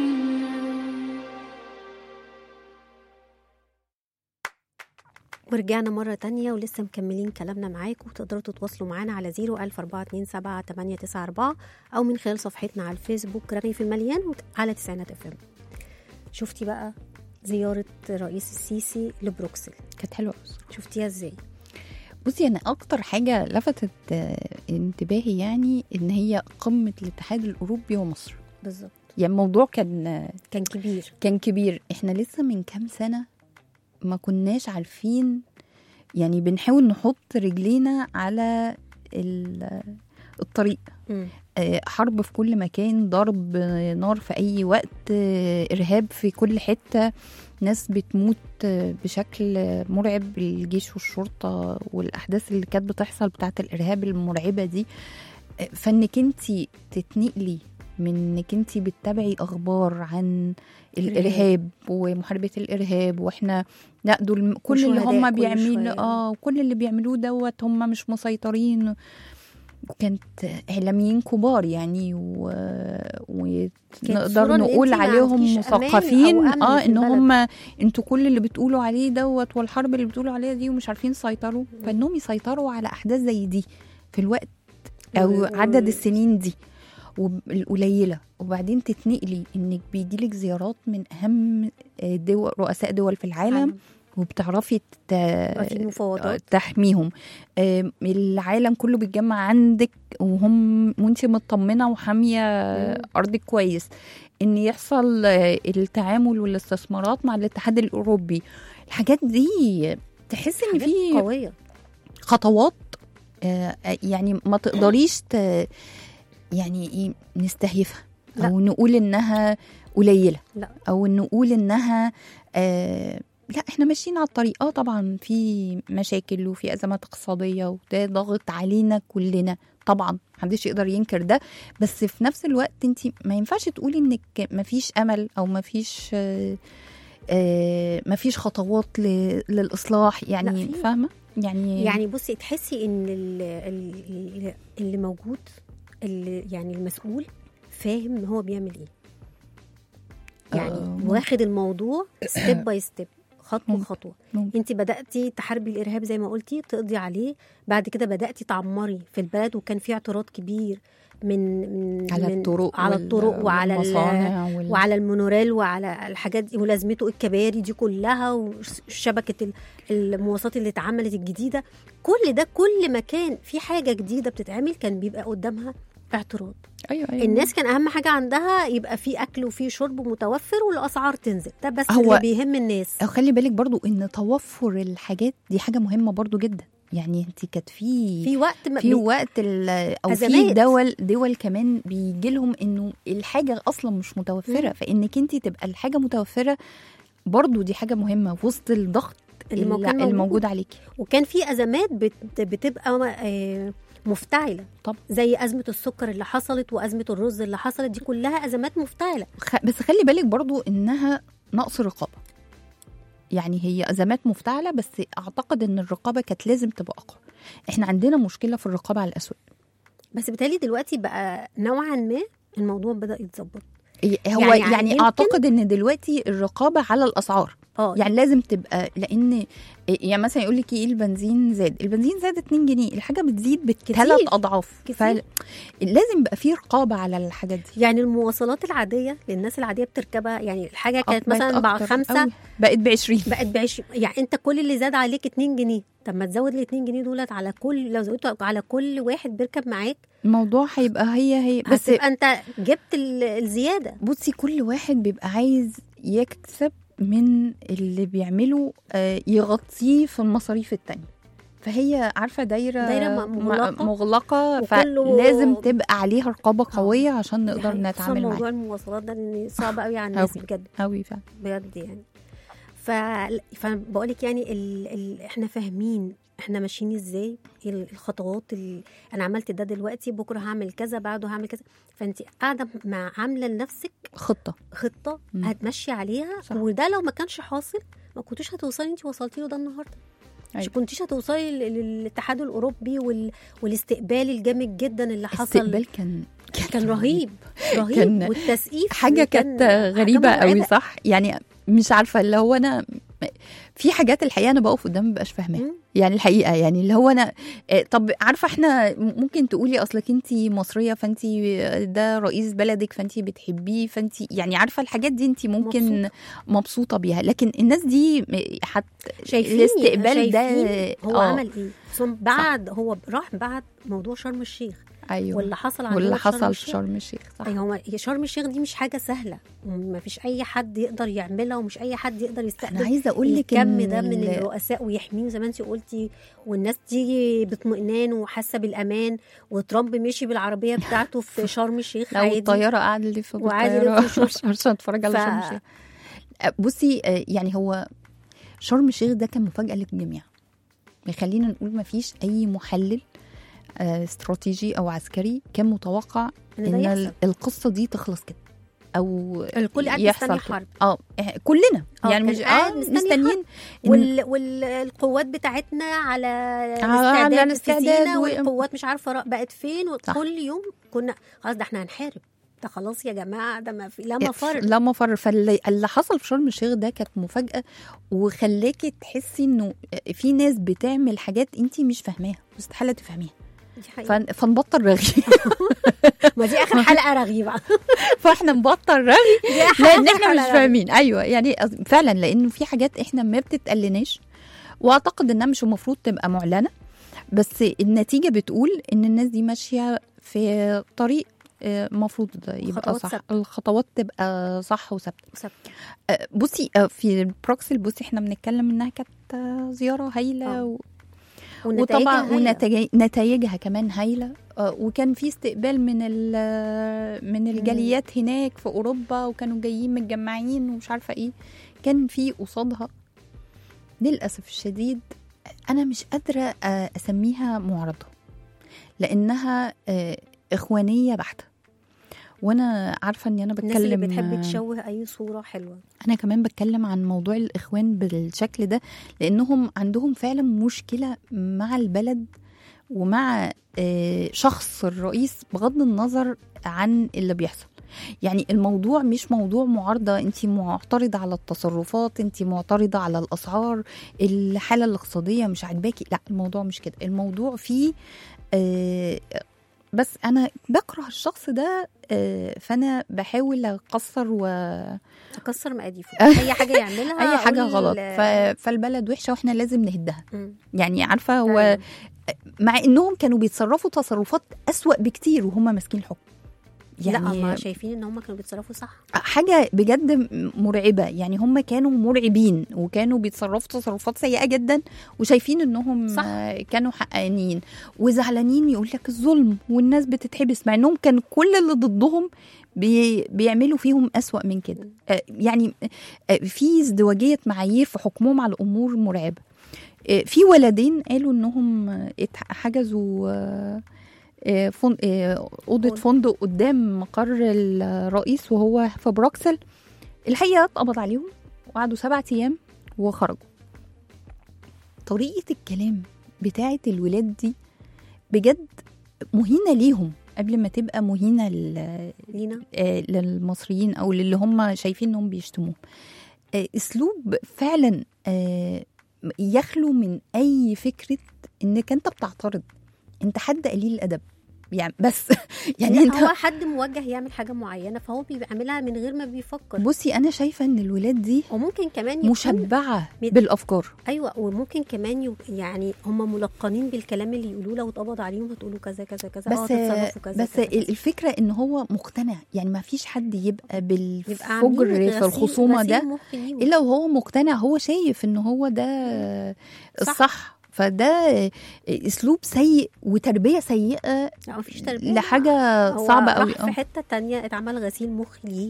ورجعنا مرة تانية ولسه مكملين كلامنا معاكم تقدروا تتواصلوا معانا على 01427 أو من خلال صفحتنا على الفيسبوك رغيف المليان وت- على تسعينات اف ام شفتي بقى زيارة رئيس السيسي لبروكسل كانت حلوه أوي. شفتيها ازاي؟ بصي انا اكتر حاجه لفتت آه، انتباهي يعني ان هي قمه الاتحاد الاوروبي ومصر بالظبط يعني الموضوع كان كان كبير كان كبير احنا لسه من كام سنه ما كناش عارفين يعني بنحاول نحط رجلينا على ال- الطريق مم. آه، حرب في كل مكان ضرب آه، نار في اي وقت آه، ارهاب في كل حته ناس بتموت آه، بشكل آه، مرعب الجيش والشرطه والاحداث اللي كانت بتحصل بتاعت الارهاب المرعبه دي آه، فانك انت تتنقلي من انك انت بتتابعي اخبار عن الارهاب ومحاربه الارهاب واحنا لا دول كل اللي وشهداء هم كل بيعملوا شوية. اه كل اللي بيعملوه دوت هم مش مسيطرين وكانت اعلاميين كبار يعني و... ونقدر صورة إن نقول أنتي ما عليهم عندكيش أمان أو مثقفين أمن اه في ان البلد. هم انتوا كل اللي بتقولوا عليه دوت والحرب اللي بتقولوا عليها دي ومش عارفين يسيطروا فانهم يسيطروا على احداث زي دي في الوقت او و- عدد السنين دي والقليله وبعدين تتنقلي انك بيجيلك زيارات من اهم دول رؤساء دول في العالم وبتعرفي ت- يبقى في مفاوضات تحميهم آم، العالم كله بيتجمع عندك وهم وانت مطمنه وحاميه مم. ارضك كويس ان يحصل آه، التعامل والاستثمارات مع الاتحاد الاوروبي الحاجات دي تحس ان حاجات في قوية خطوات آه، يعني ما تقدريش ت... يعني ايه نستهيفها لا. او نقول انها قليله لا. او نقول انها آه لا احنا ماشيين على الطريق اه طبعا في مشاكل وفي ازمات اقتصاديه وده ضاغط علينا كلنا طبعا محدش يقدر ينكر ده بس في نفس الوقت انت ما ينفعش تقولي انك ما فيش امل او ما فيش آه آه ما فيش خطوات ل- للاصلاح يعني في. فاهمه يعني يعني بصي تحسي ان ال- ال- اللي موجود اللي يعني المسؤول فاهم هو بيعمل ايه يعني آه. واخد الموضوع ستيب باي ستيب خطوه ممكن. خطوه ممكن. انت بداتي تحاربي الارهاب زي ما قلتي تقضي عليه بعد كده بداتي تعمري في البلد وكان في اعتراض كبير من من على من الطرق على وال- الطرق وعلى ال- والمصانع وال... وعلى المونوريل وعلى الحاجات دي ولازمته الكباري دي كلها وشبكه ال- المواصلات اللي اتعملت الجديده كل ده كل ما كان في حاجه جديده بتتعمل كان بيبقى قدامها اعتراض ايوه ايوه الناس كان اهم حاجه عندها يبقى في اكل وفي شرب متوفر والاسعار تنزل ده بس هو- اللي بيهم الناس أو خلي بالك برضو ان توفر الحاجات دي حاجه مهمه برضو جدا يعني انت كانت في في وقت ما في بي- وقت ال- او في أزمات. دول دول كمان بيجي لهم انه الحاجه اصلا مش متوفره مم. فانك انت تبقى الحاجه متوفره برضو دي حاجه مهمه في وسط الضغط اللي اللي, مو- كان اللي موجود. موجود عليكي وكان في ازمات بت- بتبقى آه، مفتعله طب. زي ازمه السكر اللي حصلت وازمه الرز اللي حصلت دي كلها ازمات مفتعله خ... بس خلي بالك برضو انها نقص رقابه يعني هي ازمات مفتعله بس اعتقد ان الرقابه كانت لازم تبقى اقوى احنا عندنا مشكله في الرقابه على الاسواق بس بالتالي دلوقتي بقى نوعا ما الموضوع بدا يتظبط هي- هو يعني- يعني, يعني يمكن- اعتقد ان دلوقتي الرقابه على الاسعار اه يعني لازم تبقى لان يعني مثلا يقول لك ايه البنزين زاد البنزين زاد 2 جنيه الحاجه بتزيد بثلاث اضعاف كتير. فلازم يبقى في رقابه على الحاجات دي يعني المواصلات العاديه للناس العاديه بتركبها يعني الحاجه كانت بقت مثلا أكتر بخمسه قوي. بقت ب 20 بقت ب 20 يعني انت كل اللي زاد عليك 2 جنيه طب ما تزود ال 2 جنيه دولت على كل لو زودته على كل واحد بيركب معاك الموضوع هيبقى هي هي بس بس يبقى انت جبت ال- الزياده بصي كل واحد بيبقى عايز يكسب من اللي بيعمله آه، يغطيه في المصاريف التانية فهي عارفه دايره دايرة م- مغلقة. مغلقه وكله- فلازم تبقى عليها رقابه قويه عشان دي نقدر حقيقة. خصوصاً نتعامل موضوع معاها المواصلات ده ان صعب قوي على الناس أوي. بجد قوي فعلا بجد يعني ف فبقول لك يعني ال... ال... احنا فاهمين احنا ماشيين ازاي ال- الخطوات ال... انا عملت ده دلوقتي بكره هعمل كذا بعده هعمل كذا فانت قاعده مع عامله لنفسك خطه خطه مم. هتمشي عليها صح. وده لو ما كانش حاصل ما كنتوش هتوصلي انت وصلتي له ده النهارده مش أيوة. كنتيش هتوصلي لل- للاتحاد الاوروبي وال... والاستقبال الجامد جدا اللي حصل استقبال كان كان رهيب رهيب كان والتسقيف حاجه كان كانت غريبه حاجة قوي مرعبة. صح يعني مش عارفه اللي هو انا في حاجات الحقيقه انا بقف قدام مبقاش فاهماها مم. يعني الحقيقه يعني اللي هو انا آه، طب عارفه احنا ممكن تقولي اصلك انت مصريه فانت ده رئيس بلدك فانت بتحبيه فانت يعني عارفه الحاجات دي انت ممكن مبسوطة. مبسوطة, مبسوطة بيها لكن الناس دي حت شايفين الاستقبال ده شايفين هو آه، عمل ايه ثم بعد هو راح بعد موضوع شرم الشيخ ايوه واللي حصل عندنا واللي في شرم حصل في الشيخ. شرم الشيخ صح ايوه هو هي شرم الشيخ دي مش حاجه سهله وما فيش اي حد يقدر يعملها ومش اي حد يقدر انا يستقبل عايزه اقول لك الكم ان ده من ال- الرؤساء ويحميهم زي ما انت قلتي والناس تيجي باطمئنان وحاسه بالامان وترامب مشي بالعربيه بتاعته في شرم الشيخ لو عادي الطياره قاعد اللي في وعادي الطياره يلف ويشوف. عشان اتفرج على ف- شرم الشيخ آه، بصي آه، يعني هو شرم الشيخ ده كان مفاجاه للجميع خلينا نقول ما فيش اي محلل آه، استراتيجي او عسكري كان متوقع ان ده ان يحصل ال- القصه دي تخلص كده او الكل قاعد يحصل مستني كده. حرب اه إح- كلنا آه، يعني كان مش قاعد اه مستني مستنيين إن- وال... والقوات بتاعتنا على على الاستعداد في الاستعداد سينا و- والقوات مش عارفه را- بقت فين صح. وكل يوم كنا خلاص ده احنا هنحارب ده خلاص يا جماعه ده ما في لا مفر لا مفر فاللي اللي حصل في شرم الشيخ ده كانت مفاجاه وخلاكي تحسي انه في ناس بتعمل حاجات انت مش فاهماها مستحيل تفهميها دي حقيقة. فن- فنبطل رغي ما دي اخر حلقه رغيبه فاحنا نبطل رغي دي آخر لان احنا مش حلقة. فاهمين ايوه يعني أص- فعلا لانه في حاجات احنا ما بتتقلناش واعتقد انها مش المفروض تبقى معلنه بس النتيجه بتقول ان الناس دي ماشيه في طريق آه، المفروض يبقى خطوات صح ثابتة. الخطوات تبقى صح وثابته ثابتة. آه، بصي آه، في البروكسل بصي احنا بنتكلم انها كانت آه، زياره هايله آه. و... ونتائجها وطبعا هايلة. ونتائج نتائجها كمان هايله آه، وكان في استقبال من ال- من الجاليات هناك في اوروبا وكانوا جايين متجمعين ومش عارفه ايه كان في قصادها للاسف الشديد انا مش قادره آه، اسميها معارضه لانها آه، اخوانيه بحته وانا عارفه اني انا الناس اللي بتكلم بتحب آه، تشوه اي صوره حلوه انا كمان بتكلم عن موضوع الاخوان بالشكل ده لانهم عندهم فعلا مشكله مع البلد ومع آه، شخص الرئيس بغض النظر عن اللي بيحصل يعني الموضوع مش موضوع معارضه انت معترضه على التصرفات انت معترضه على الاسعار الحاله الاقتصاديه مش عاجباكي لا الموضوع مش كده الموضوع فيه آه، بس انا بكره الشخص ده آه، فانا بحاول اقصر و اكسر مقاديفه اي حاجه يعملها اي حاجه أقول- غلط ف... فالبلد وحشه واحنا لازم نهدها مم. يعني عارفه هو فعلاً. مع انهم كانوا بيتصرفوا تصرفات اسوأ بكتير وهم ماسكين الحكم لا هم يعني شايفين ان هم كانوا بيتصرفوا صح حاجه بجد م- مرعبه يعني هم كانوا مرعبين وكانوا بيتصرفوا تصرفات سيئه جدا وشايفين انهم صح. آه، كانوا حقانيين وزعلانين يقول لك الظلم والناس بتتحبس مع انهم كان كل اللي ضدهم بي بيعملوا فيهم أسوأ من كده آه، يعني آه، في ازدواجيه معايير في حكمهم على الامور مرعبه آه، في ولدين قالوا انهم آه، اتح- حجزوا آه، آه، فن- آه، اوضه أوضة. فندق قدام مقر الرئيس وهو في بروكسل الحقيقه اتقبض عليهم وقعدوا سبعة ايام وخرجوا طريقه الكلام بتاعه الولاد دي بجد مهينه ليهم قبل ما تبقى مهينه ل- لينا آه، للمصريين او للي هم شايفين انهم بيشتموهم آه، اسلوب فعلا آه، يخلو من اي فكره انك انت بتعترض انت حد قليل الادب يعني بس يعني يعني انت هو حد موجه يعمل حاجه معينه فهو بيعملها من غير ما بيفكر بصي انا شايفه ان الولاد دي وممكن كمان يكون مشبعه بت- بالافكار ايوه وممكن كمان يب... يعني هم ملقنين بالكلام اللي يقولوه لو اتقبض عليهم هتقولوا كذا كذا كذا اه بس تتصرفوا كذا بس كذا كذا. الفكره ان هو مقتنع يعني ما فيش حد يبقى يبقى عاملين بالفجر في غسيل- الخصومه غسيل ده مخ ليهم. الا وهو مقتنع هو شايف ان هو ده صح. الصح فده اسلوب سيء وتربيه سيئه لا مفيش تربيه لحاجه هو صعبه راح قوي في حته تانية اتعمل غسيل مخ ليه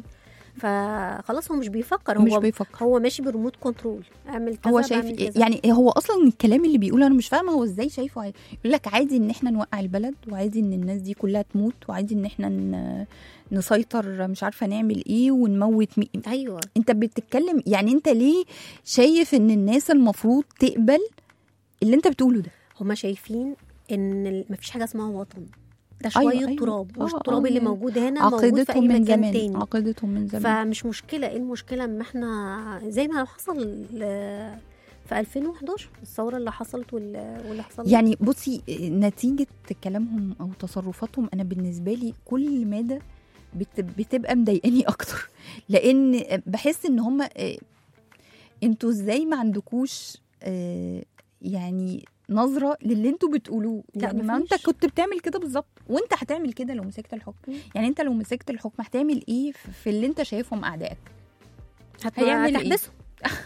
فخلاص هو مش بيفكر مش هو بيفكر هو ماشي بريموت كنترول اعمل كذا هو بعمل شايف كذا. يعني هو اصلا الكلام اللي بيقوله انا مش فاهمه هو ازاي شايفه عادي يقول لك عادي ان احنا نوقع البلد وعادي ان الناس دي كلها تموت وعادي ان احنا ن- نسيطر مش عارفه نعمل ايه ونموت مين ايوه انت بتتكلم يعني انت ليه شايف ان الناس المفروض تقبل اللي انت بتقوله ده هما شايفين ان ال- مفيش حاجه اسمها وطن ده أيوة، شويه أيوة. تراب آه، مش آه، التراب اللي يعني موجود هنا موجود في اي عقيدتهم من مكان زمان تاني عقيدتهم من زمان فمش مشكله ايه المشكله ان احنا زي ما حصل ل- في 2011 الثوره اللي حصلت وال- واللي حصل يعني بصي نتيجة كلامهم أو تصرفاتهم أنا بالنسبة لي كل مادة بت- بتبقى مضايقاني أكتر لأن بحس إن هم انتوا ازاي ما عندكوش آه، يعني نظرة للي انتوا بتقولوه لا، يعني ما انت مفيش. كنت بتعمل كده بالظبط وانت هتعمل كده لو مسكت الحكم مم. يعني انت لو مسكت الحكم هتعمل ايه في اللي انت شايفهم اعدائك هت- هيعمل إيه؟ هتحبسه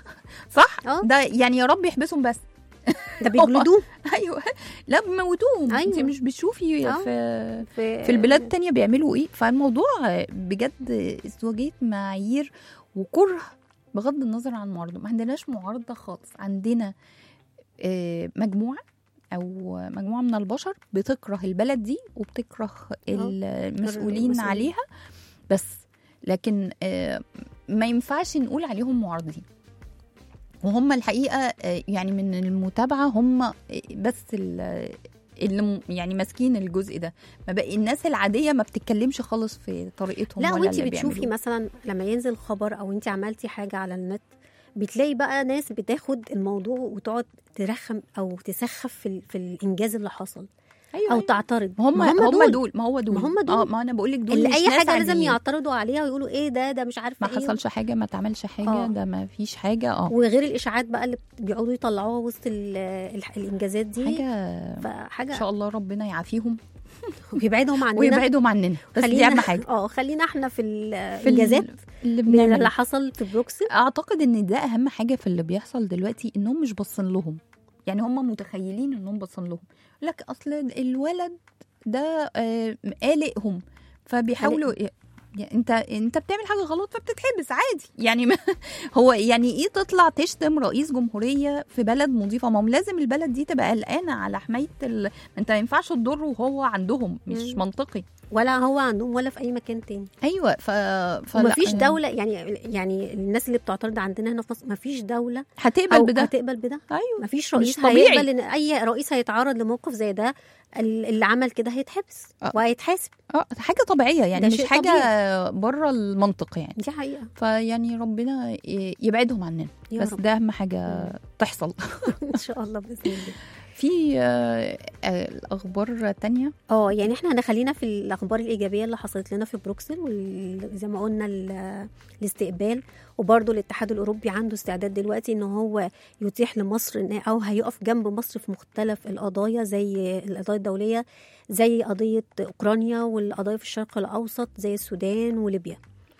صح اه. ده يعني يا رب يحبسهم بس ده بيجلدوه ايوه لا بيموتوهم أيوة. انت مش بتشوفي اه. في في, في البلاد التانية بيعملوا ايه فالموضوع بجد ازدواجية معايير وكره بغض النظر عن المعارضة ما عندناش معارضة خالص عندنا آه، مجموعة أو مجموعة من البشر بتكره البلد دي وبتكره المسؤولين المسؤولين. عليها بس لكن آه، ما ينفعش نقول عليهم معارضين وهم الحقيقة آه، يعني من المتابعة هم آه، بس ال- اللي م- يعني ماسكين الجزء ده ما بقى الناس العادية ما بتتكلمش خالص في طريقتهم لا ولا وانت اللي بتشوفي بيعملوه. مثلا لما ينزل خبر او انت عملتي حاجه على النت بتلاقي بقى ناس بتاخد الموضوع وتقعد ترخم او تسخف في, ال- في الانجاز اللي حصل أيوة او أيوة. تعترض هم ما هم دول. دول ما هو دول ما هم دول. اه ما انا بقول لك دول اللي مش اي ناس حاجه لازم عاديين. يعترضوا عليها ويقولوا ايه ده ده مش عارفه ما ايه حصلش حاجه ما اتعملش حاجه آه. ده ما فيش حاجه اه وغير الاشاعات بقى اللي بيقعدوا يطلعوها وسط ال- ال- الانجازات دي حاجه فحاجه ان شاء الله ربنا يعافيهم ويبعدهم عننا ويبعدهم عننا بس دي اهم حاجه اه خلينا احنا في في ال- الانجازات اللي من بنعمله اللي حصل في بروكسل اعتقد ان ده اهم حاجه في اللي بيحصل دلوقتي انهم مش باصين لهم يعني هم متخيلين انهم باصين لهم يقول لك اصل الولد ده آه، قلقهم فبيحاولوا يعني انت انت بتعمل حاجه غلط فبتتحبس عادي يعني ما هو يعني ايه تطلع تشتم رئيس جمهوريه في بلد مضيفه ما هم لازم البلد دي تبقى قلقانه على حمايه ال... ما انت ما ينفعش تضره وهو عندهم مش مم. منطقي ولا هو عندهم ولا في اي مكان تاني ايوه ف فلا، ومفيش آه، دولة يعني يعني الناس اللي بتعترض عندنا هنا في مصر مفيش دولة هتقبل أو بده هتقبل بده ايوه مفيش مش رئيس طبيعي. هيقبل ان اي رئيس هيتعرض لموقف زي ده ال- اللي عمل كده هيتحبس آه. وهيتحاسب اه حاجه طبيعيه يعني ده مش شيء حاجه بره المنطق يعني دي حقيقة فيعني ربنا ي- يبعدهم عننا يا بس رب. ده اهم حاجه تحصل ان شاء الله باذن الله في آه، آه، الاخبار تانية اه يعني احنا هنخلينا في الاخبار الايجابيه اللي حصلت لنا في بروكسل وزي ما قلنا ال- الاستقبال وبرضه الاتحاد الاوروبي عنده استعداد دلوقتي ان هو يتيح لمصر إن او هيقف جنب مصر في مختلف القضايا زي القضايا الدوليه زي قضيه اوكرانيا والقضايا في الشرق الاوسط زي السودان وليبيا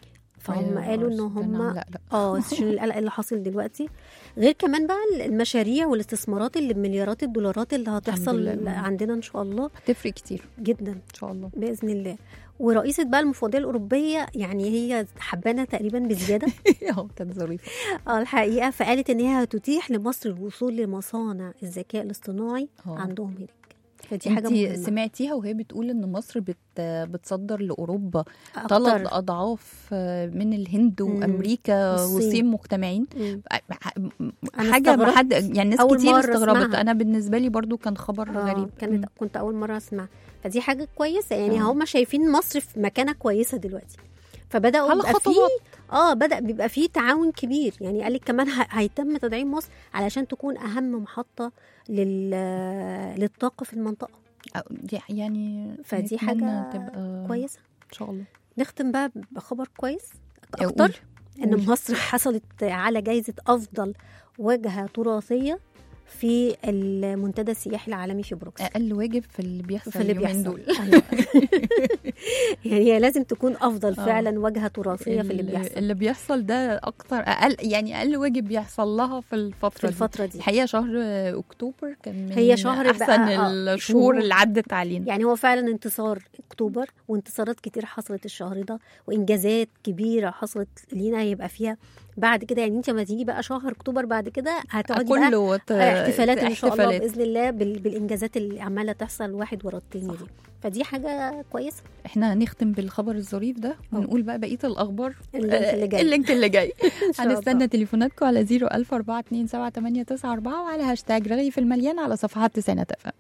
فهم أيوة، قالوا ان السودان هم لا لا اه عشان القلق اللي حاصل دلوقتي غير كمان بقى المشاريع والاستثمارات اللي بمليارات الدولارات اللي هتحصل لله. عندنا ان شاء الله هتفرق كتير جدا ان شاء الله باذن الله ورئيسه بقى المفوضيه الاوروبيه يعني هي حبانه تقريبا بزياده اه كانت ظريفه اه الحقيقه فقالت ان هي هتتيح لمصر الوصول لمصانع الذكاء الاصطناعي آه. عندهم هناك فدي حاجه انت مهمه سمعتيها وهي بتقول ان مصر بت بتصدر لاوروبا أكتر. ثلاث اضعاف من الهند مم. وامريكا والصين. والصين مجتمعين مم. حاجه أنا ما استغربت حد يعني ناس أول كتير مرة استغربت أسمعها. انا بالنسبه لي برضو كان خبر آه، غريب كانت مم. كنت اول مره اسمع فدي حاجه كويسه يعني آه. هم شايفين مصر في مكانه كويسه دلوقتي فبداوا على يبقى فيه خطوات. اه بدا بيبقى فيه تعاون كبير يعني قال لك كمان ه- هيتم تدعيم مصر علشان تكون اهم محطه لل للطاقه في المنطقه أو دي يعني فدي نتمنى حاجه تبقى كويسه ان شاء الله نختم بقى بخبر كويس قول. اكتر ان قول. مصر حصلت على جائزه افضل واجهه تراثيه في المنتدى السياحي العالمي في بروكسل اقل واجب في اللي بيحصل في اللي اليومين بيحصل دول أيوة. يعني هي لازم تكون افضل آه. فعلا واجهه تراثيه في اللي بيحصل اللي بيحصل ده اكتر اقل يعني اقل واجب بيحصل لها في الفتره في الفتره دي الحقيقه شهر اكتوبر كان من هي شهر احسن بقى- آه، الشهور شهور. اللي عدت علينا يعني هو فعلا انتصار اكتوبر وانتصارات كتير حصلت الشهر ده وانجازات كبيره حصلت لينا يبقى فيها بعد كده يعني انت لما تيجي بقى شهر اكتوبر بعد كده هتقعدي بقى كله ت- احتفالات ان شاء الله احتفالات. باذن الله بال- بالانجازات اللي عماله تحصل واحد ورا التاني دي فدي حاجه كويسه احنا هنختم بالخبر الظريف ده ونقول بقى بقيه الاخبار اللينك اللي جاي. اللينك اللي جاي إن شاء الله. هنستنى تليفوناتكم على 004278994 وعلى هاشتاج رغي في المليان على صفحات تسعينات اف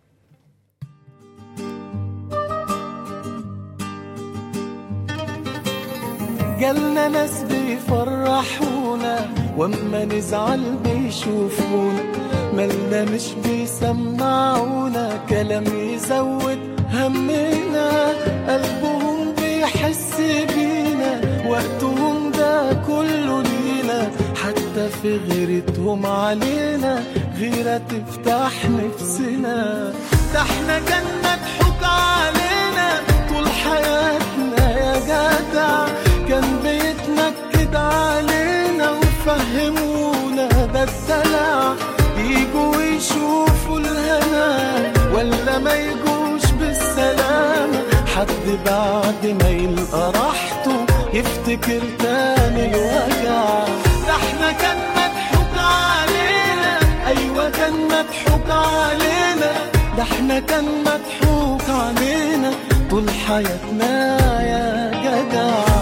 جالنا ناس بيفرحونا واما نزعل بيشوفونا مالنا مش بيسمعونا كلام يزود همنا قلبهم بيحس بينا وقتهم ده كله لينا حتى في غيرتهم علينا غيرة تفتح نفسنا ده احنا كان مضحوك علينا طول حياتنا يا جدع كان بيتنكد علينا وفهمونا ده الدلع يجوا يشوفوا الهنا ولا ما يجوش بالسلامة حد بعد ما يلقى راحته يفتكر تاني الوجع ده احنا كان مضحوك علينا ايوه كان مضحوك علينا ده احنا كان مضحوك علينا طول حياتنا يا جدع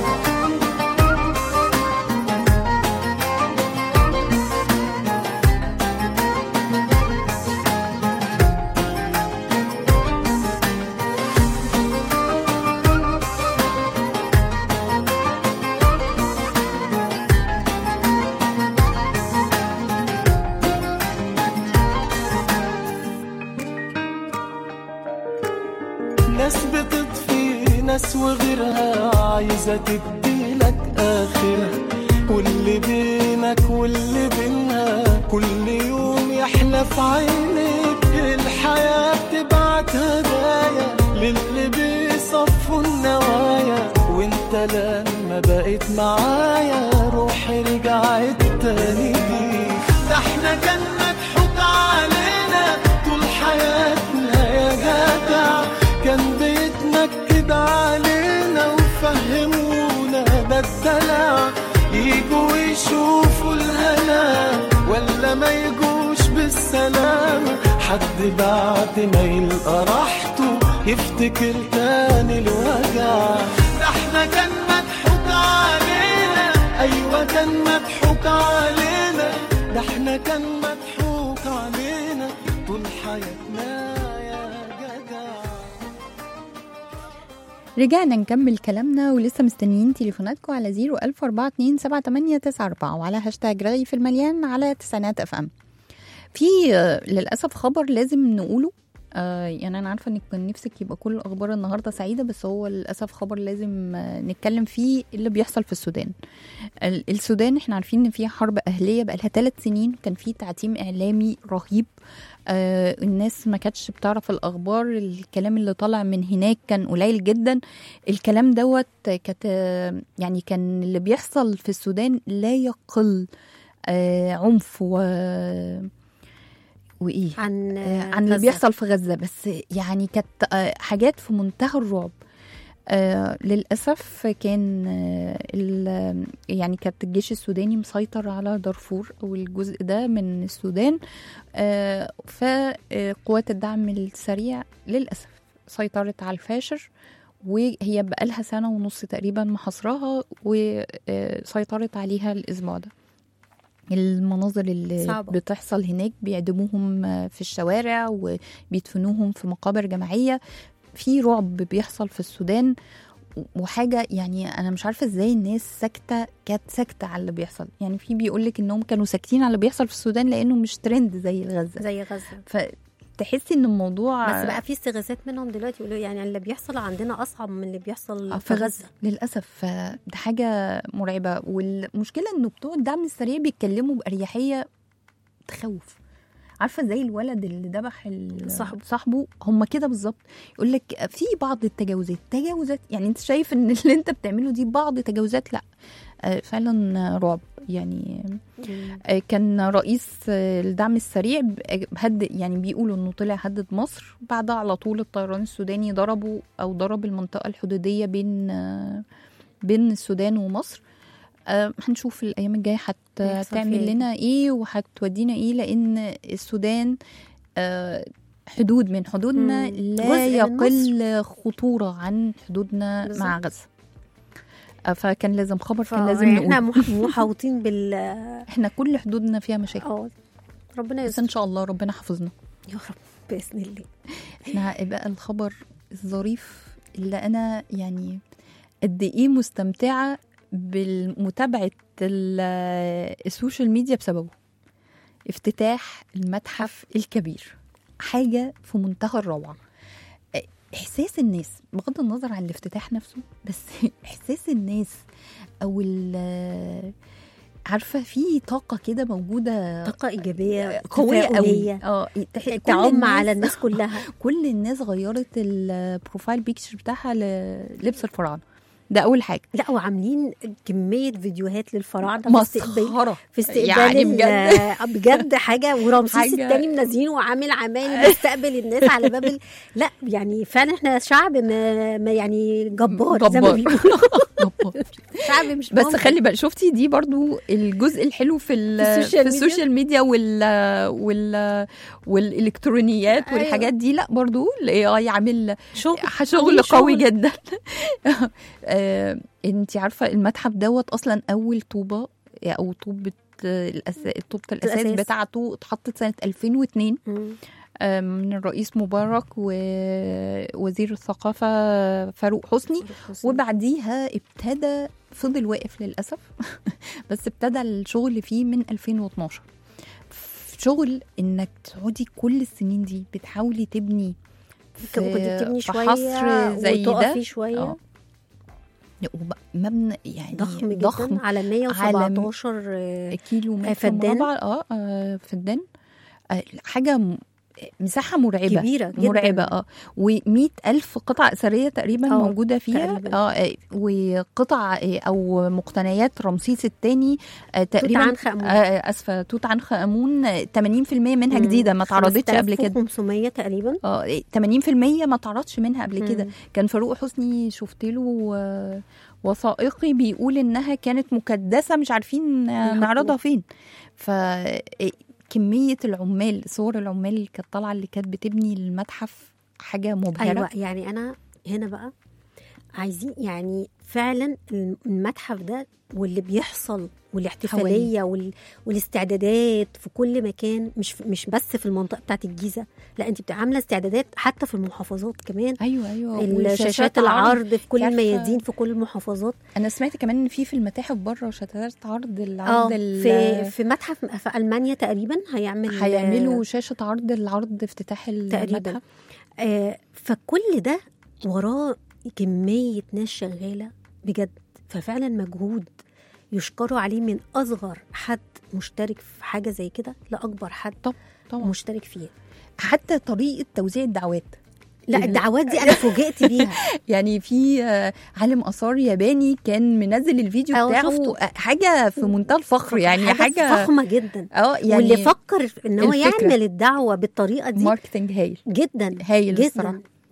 ناس بتطفي ناس وغيرها عايزة تديلك آخرها واللي بينك واللي بينها كل يوم يحلى في عينيك الحياة بتبعت هدايا للي بيصفوا النوايا وانت لما بقيت معايا روحي رجعت تاني ليك ده احنا كان مضحوك علينا طول حياتنا يا جدع كان بيتنكد علينا وفهمونا ده الدلع يجوا يشوفوا الهنا ولا ما يجوش بالسلامة حد بعد ما يلقى راحته يفتكر تاني الوجع ده احنا كان مضحوك علينا ايوه كان مضحوك علينا ده احنا كان مضحوك علينا طول حياتنا يا جدع رجعنا نكمل كلامنا ولسه مستنيين تليفوناتكم على 014278994 وعلى هاشتاج رغي في المليان على تسعينات اف ام في آه، للاسف خبر لازم نقوله آه يعني انا عارفه انك كان نفسك يبقى كل الاخبار النهارده سعيده بس هو للاسف خبر لازم آه نتكلم فيه اللي بيحصل في السودان ال- السودان احنا عارفين ان في حرب اهليه بقى لها ثلاث سنين كان في تعتيم اعلامي رهيب آه الناس ما كانتش بتعرف الاخبار الكلام اللي طالع من هناك كان قليل جدا الكلام دوت كانت آه، يعني كان اللي بيحصل في السودان لا يقل آه عنف و وايه عن آه، عن اللي غزة. بيحصل في غزه بس يعني كانت آه، حاجات في منتهى الرعب آه للأسف كان آه ال- يعني كانت الجيش السوداني مسيطر على دارفور أو الجزء ده من السودان آه فقوات الدعم السريع للأسف سيطرت على الفاشر وهي بقالها سنة ونص تقريبا محاصراها وسيطرت عليها الأسبوع ده المناظر اللي صعبة. بتحصل هناك بيعدموهم آه، في الشوارع وبيدفنوهم في مقابر جماعية في رعب بيحصل في السودان وحاجه يعني انا مش عارفه ازاي الناس ساكته كانت ساكته على اللي بيحصل يعني في بيقول لك انهم كانوا ساكتين على اللي بيحصل في السودان لانه مش ترند زي غزه زي غزه فتحسي ان الموضوع بس بقى في استغاثات منهم دلوقتي يقولوا يعني اللي بيحصل عندنا اصعب من اللي بيحصل آه، في غزه للاسف فده حاجه مرعبه والمشكله انه بتوع الدعم السريع بيتكلموا باريحيه تخوف عارفه زي الولد اللي ذبح ال- صاحبه. صاحبه هم كده بالظبط يقول لك في بعض التجاوزات تجاوزات يعني انت شايف ان اللي انت بتعمله دي بعض تجاوزات لا آه، فعلا رعب يعني آه، كان رئيس آه، الدعم السريع ب- هد يعني بيقولوا انه طلع هدد مصر بعدها على طول الطيران السوداني ضربوا او ضرب المنطقه الحدوديه بين آه، بين السودان ومصر آه، هنشوف الايام الجايه هت- هيحصل فيها هتعمل إيه؟ لنا ايه وهتودينا ايه لان السودان آه، حدود من حدودنا مم. لا جزء من يقل خطوره عن حدودنا بالظبط. مع غزه آه، فكان لازم خبر كان لازم احنا نقول مح- محاوطين بال احنا كل حدودنا فيها مشاكل اه ربنا بس يستر ان شاء الله ربنا حافظنا يا رب باذن الله احنا بقى الخبر الظريف اللي انا يعني قد ايه مستمتعه بالمتابعه ال- السوشيال ميديا بسببه افتتاح المتحف الكبير حاجه في منتهى الروعه احساس الناس بغض النظر عن الافتتاح نفسه بس احساس الناس او ال- عارفه في طاقه كده موجوده طاقه ايجابيه قويه قوي تفاؤلية. اه تح- كل تعم الناس- على الناس كلها كل الناس غيرت البروفايل بيكتشر بتاعها للبس الفراعنه ده اول حاجه لا وعاملين كميه فيديوهات للفراعنه في استقبال مسخره في استقبال يعني ال- بجد. بجد حاجه ورمسيس حاجة- الثاني منزلينه وعامل عمايل بيستقبل الناس على باب ال... لا يعني فعلا احنا شعب ما, ما يعني جبار زي ما جبار. بيقولوا شعب مش بس ممكن. خلي بالك شفتي دي برضو الجزء الحلو في ال- في السوشيال في ميديا؟ السوشيال ميديا وال وال والالكترونيات أيوة. والحاجات دي لا برضو الاي اي عامل شغل شغل عامل قوي شغل. جدا آه، انت عارفه المتحف دوت اصلا اول طوبه او طوبه آه، الأس- طوبه الاساس الأساس. بتاعته اتحطت سنه 2002 مم. آه، من الرئيس مبارك ووزير الثقافه فاروق حسني وبعديها ابتدى فضل واقف للاسف بس ابتدى الشغل فيه من 2012 شغل انك تقعدي كل السنين دي بتحاولي تبني كنت بتبني في شويه حصر زي ده وتقفي شويه آه. وب- مبنى يعني ضخم جدا ضخم على 117 آه، كيلو متر فدان. مربع اه آه، فدان آه، حاجه م- مساحه مرعبه كبيره جدا مرعبه اه و100 الف قطعه اثريه تقريبا آه، موجوده فيها تقريباً. اه آه، وقطع آه، او مقتنيات رمسيس الثاني توت تقريبا عنخ آمون. آه، اسفه توت عنخ امون آه، 80% منها مم. جديده ما اتعرضتش قبل كده 5500 تقريبا اه 80% ما اتعرضش منها قبل كده مم. كان فاروق حسني شفت له آه، وثائقي بيقول انها كانت مكدسه مش عارفين آه، يحطوها. نعرضها فين ف آه، كميه العمال صور العمال اللي كانت طالعه اللي كانت بتبني المتحف حاجه مبهره ايوه يعني انا هنا بقى عايزين يعني فعلا المتحف ده واللي بيحصل والاحتفاليه وال... والاستعدادات في كل مكان مش في... مش بس في المنطقه بتاعت الجيزه لا انت بتبقى عامله استعدادات حتى في المحافظات كمان ايوه ايوه الشاشات عرض. العرض في كل عارفة- الميادين في كل المحافظات انا سمعت كمان ان في في المتاحف بره شاشات عرض اه العرض ال- في في متحف في المانيا تقريبا هيعمل هيعملوا شاشه عرض العرض افتتاح تقريباً. المتحف آه فكل ده وراه كمية ناس شغالة بجد ففعلا مجهود يشكروا عليه من أصغر حد مشترك في حاجة زي كده لأكبر حد طبعا مشترك فيها حتى طريقه توزيع الدعوات لا ال- الدعوات دي أنا فوجئت بيها يعني في آه، عالم اثار ياباني كان منزل الفيديو أه، بتاعه شفته. آه، حاجه في منتهى الفخر يعني حاجه فخمة جدا اه يعني واللي فكر ان هو الفكرة. يعمل الدعوة بالطريقة دي ماركتنج هايل جدا هايل جدا الصراحه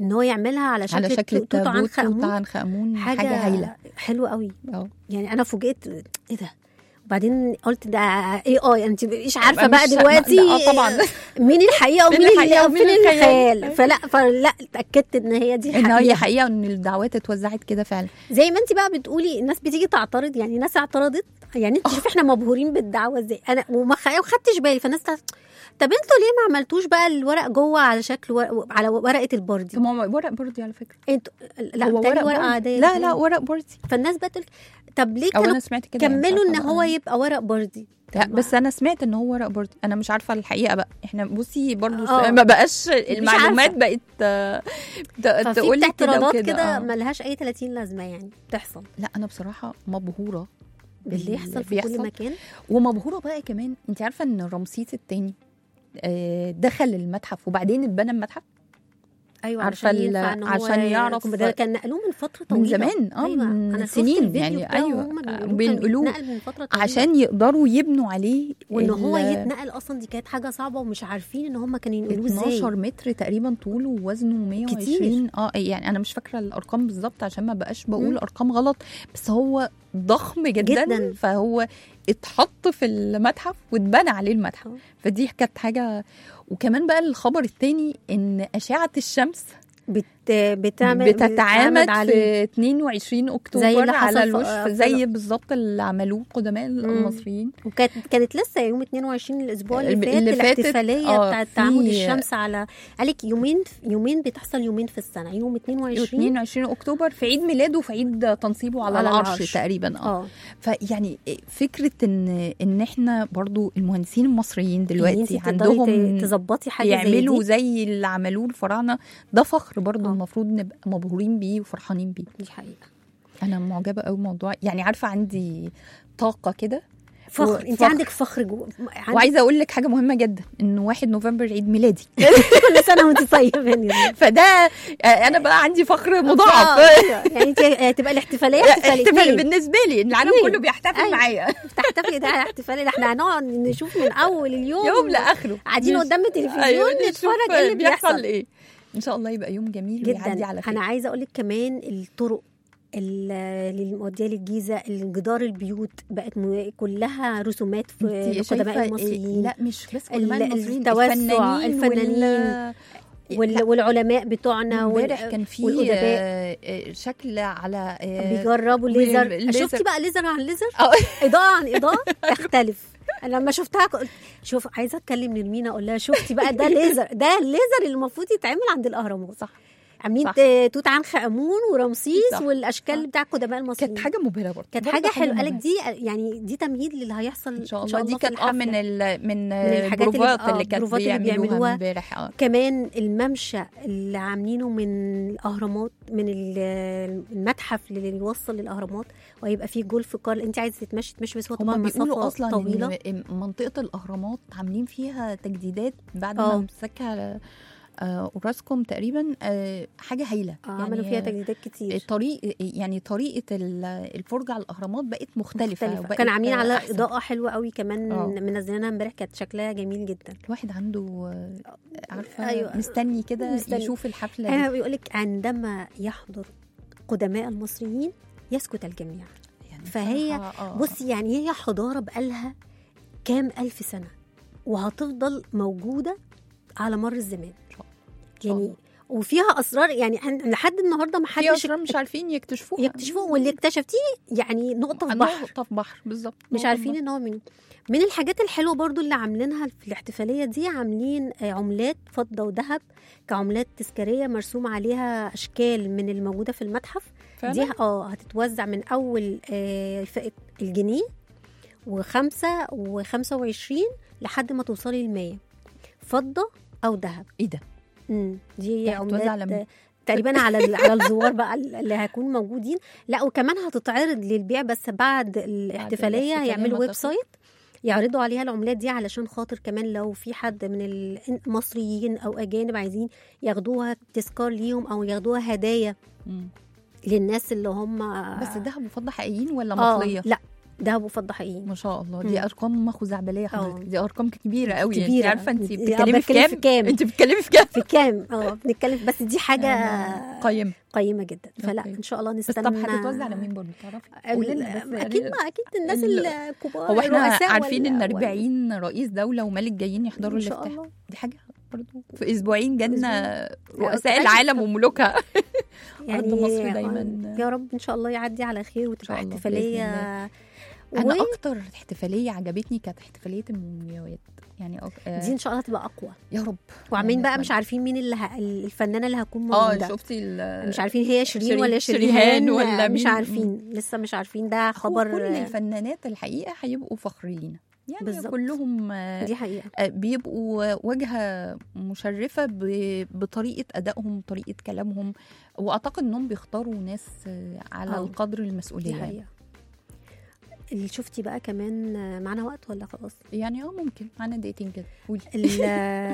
ان هو يعملها على شكل, على شكل توت عنخ التابوت امون توت عنخ امون حاجه, حاجه هايله حلوه قوي اه يعني انا فوجئت ايه ده وبعدين قلت ده اي اي انت مش عارفه مش- بقى دلوقتي اه طبعا مين الحقيقه مين ومين الحقيقة ال- ومين وفين الخيال. الخيال فلا فلا اتاكدت ان هي دي ان هي حقيقه حقيقه ان الدعوات اتوزعت كده فعلا زي ما انت بقى بتقولي الناس بتيجي تعترض يعني ناس اعترضت يعني انت شوفي احنا مبهورين بالدعوه ازاي انا وما خ- ما خدتش بالي فالناس تع- طب انتوا ليه ما عملتوش بقى الورق جوه على شكل ورق على ورقه البردي طب ما هو ورق بردي على فكره انتوا لا هو بتهيألي ورقه بردي. عاديه لا لا ورق بردي فالناس بقى تقول طب ليه او كانوا انا سمعت كده يعني مش كملوا ان عارفة هو بقى. يبقى ورق بردي لا بس انا سمعت ان هو ورق بردي انا مش عارفه الحقيقه بقى احنا بصي برضو اه. ما بقاش المعلومات عارفة. بقت آه، ت- ففي تقول لك كده اعتراضات وكده كده آه. ملهاش اي 30 لازمه يعني بتحصل لا انا بصراحه مبهوره باللي يحصل في كل بيحصل. مكان ومبهوره بقى كمان انت عارفه ان رمسيس الثاني دخل المتحف وبعدين اتبنى المتحف ايوه عارفة عشان ال- ينفع ان هو عشان يعرف- ده كان نقلوه من فتره طويله من زمان اه أيوة. من أنا شفت سنين الفيديو يعني بتاعه ايوه وهم بينقلوه كان بينقلوه بيتنقل من فتره طويله عشان يقدروا يبنوا عليه وان هو ال- يتنقل اصلا دي كانت حاجه صعبه ومش عارفين ان هم كانوا ينقلوه ازاي 12 متر تقريبا طوله ووزنه 120 اه يعني انا مش فاكره الارقام بالظبط عشان ما بقاش بقول مم. ارقام غلط بس هو ضخم جدا, جداً. فهو اتحط في المتحف واتبنى عليه المتحف آه. فدي كانت حاجه وكمان بقى الخبر الثاني ان اشعه الشمس بت... بتعمل بتتعامد عليه. في 22 زي اكتوبر اللي حصل على في- الوش في- زي بالظبط اللي عملوه قدماء المصريين وكانت كانت لسه يوم 22 الاسبوع اللي اللي فات اللي فاتت، الاحتفاليه آه، بتاعت في- تعامد الشمس على قالك يومين يومين بتحصل يومين في السنه يوم 22 22 اكتوبر في عيد ميلاده وفي عيد تنصيبه على, على العرش, العرش. تقريبا اه اه فيعني فكره ان ان احنا برضو المهندسين المصريين إن دلوقتي انت تقدري عندهم ت- تظبطي حاجه زي يعملوا دي زي اللي عملوه الفراعنه ده فخر برضو آه. المفروض نبقى مبهورين بيه وفرحانين بيه دي حقيقه انا معجبه قوي موضوع يعني عارفه عندي طاقه كده فخر انت فخر. عندك فخر جوه عندك وعايزه اقول لك حاجه مهمه جدا ان 1 نوفمبر عيد ميلادي كل سنه وانت طيبه يعني فده آه، انا بقى عندي فخر مضاعف آه، يعني انت هتبقى الاحتفاليه احتفال احتفالين بالنسبه لي العالم اتنين. كله بيحتفل أيوة. معايا تحتفلي ده احتفالي ده احنا هنقعد نشوف من اول اليوم يوم لاخره قاعدين نش- قدام التلفزيون أيوة، نشوف نتفرج ايه اللي بيحصل ايه ان شاء الله يبقى يوم جميل ويعدي جدا على خير انا عايزه اقول لك كمان الطرق ال- اللي موديه للجيزه الجدار البيوت بقت م- كلها رسومات في انتي القدماء شايفة المصريين إيه؟ لا مش بس ال- قدماء المصريين التوسع، الفنانين الفنانين. وال- وال... لا، والعلماء بتوعنا وال- امبارح كان في والأدباء آه، آه، شكل على آه، بيجربوا الليزر الليزر. شفتي بقى ليزر عن ليزر آه. اضاءه عن اضاءه تختلف انا لما شفتها قلت شوف عايزه اتكلم لمينا اقول لها شفتي بقى ده ليزر ده الليزر اللي المفروض يتعمل عند الاهرامات صح عاملين صح. ت- توت عنخ امون ورمسيس صح. والاشكال صح. بتاع قدماء المصريين كانت حاجه مبهره برضه كانت برضه حاجه حلوه قالك مبهرة. دي يعني دي تمهيد للي هيحصل ان شاء الله دي في كانت اه من الحفلة. ال من, من الحاجات اللي- البروفات آه، اللي كانت البروفات اللي بيعملوها بيعملوها. امبارح اه كمان الممشى اللي عاملينه من الاهرامات من ال- المتحف اللي يوصل للاهرامات وهيبقى فيه جولف كار انت عايزه تتمشي تمشي بس هو طبعا هما بيقولوا مسافه اصلا طويله ان منطقه الاهرامات عاملين فيها تجديدات بعد آه. ما مسكها آه، اوراسكوم تقريبا آه، حاجه هايله آه، عملوا فيها تجديدات كتير طريق يعني طريقه ال- الفرجه على الاهرامات بقت مختلفه, مختلفة. وبقت كان عاملين على أحسن. اضاءه حلوه قوي كمان آه. منزلينها امبارح كانت شكلها جميل جدا الواحد عنده آه، عارفه أيوة. أيوة. مستني كده مستني. يشوف الحفله انا دي بيقول لك عندما يحضر قدماء المصريين يسكت الجميع يعني فهي بصراحة، آه، بصي يعني هي حضاره بقالها كام الف سنه وهتفضل موجوده على مر الزمان شاء يعني الله. وفيها اسرار يعني إحنا لحد النهارده ما في حدش اسرار مش عارفين يكتشفوها يكتشفوه واللي اكتشفتيه يعني نقطه في نقطة بحر في بحر بالظبط مش نقطة عارفين في ان هو منه من الحاجات الحلوه برضو اللي عاملينها في الاحتفاليه دي عاملين آه، عملات فضه وذهب كعملات تذكاريه مرسوم عليها اشكال من الموجوده في المتحف بحر. دي اه هتتوزع من اول آه، فئه الجنيه وخمسة وخمسة وعشرين لحد ما توصلي المية فضة أو ذهب ايه ده مم. دي ده هتتوزع على عملات مين؟ تقريبا على ال- على الزوار بقى اللي هيكونوا موجودين لا وكمان هتتعرض للبيع بس بعد الاحتفاليه الاحتفالية هيعملوا ما ويب تخلص. سايت يعرضوا عليها العملات دي علشان خاطر كمان لو في حد من المصريين او اجانب عايزين ياخدوها تذكار ليهم او ياخدوها هدايا مم. للناس اللي هم بس الذهب وفضه حقيقيين ولا آه مطليه لا دهب وفضه حقيقي ما شاء الله مم. دي ارقام خزعبليه حضرتك اه. دي ارقام كبيره قوي انت كبيرة. عارفه انت اه، بتتكلمي في بتكلم في كام كام؟ انت بتتكلمي في كام في كام اه بنتكلم بس دي حاجه قيم قيمه جدا فلا اوكي. ان شاء الله بس نستنى طب هتتوزع على مين برضه تعرفي قولي لنا بس اكيد ما اكيد الناس ال- الكبار هو احنا الرؤساء عارفين وال- ان وال- 40 رئيس دوله وملك جايين يحضروا ان شاء الافتتاح الله دي حاجه برضه في اسبوعين جالنا أسبوع. رؤساء حاجة العالم طب- وملوكها يعني أرض مصر دايماً. يا رب ان شاء الله يعدي على خير وتبقى شاء الله، احتفاليه انا و- اكتر احتفاليه عجبتني كانت احتفاليه المومياوات يعني أك... آه دي ان شاء الله تبقى اقوى يا رب وعاملين يعني بقى أتمنى. مش عارفين مين اللي ه... الفنانه اللي هتكون اه موجوده شفتي ال- مش عارفين هي شيرين شيرين- ولا شريهان شريهان ولا مش مين. عارفين لسه مش عارفين ده هو خبر كل الفنانات الحقيقه هيبقوا فخر لينا يعني بالظبط. كلهم آه، دي حقيقه آه، بيبقوا واجهه مشرفه ب- بطريقه ادائهم وطريقه كلامهم واعتقد انهم بيختاروا ناس آه، على آه. القدر دي المسؤوليه يعني. حقيقه اللي شفتي بقى كمان معانا وقت ولا خلاص يعني اه ممكن معانا دقيقتين كده قولي ال-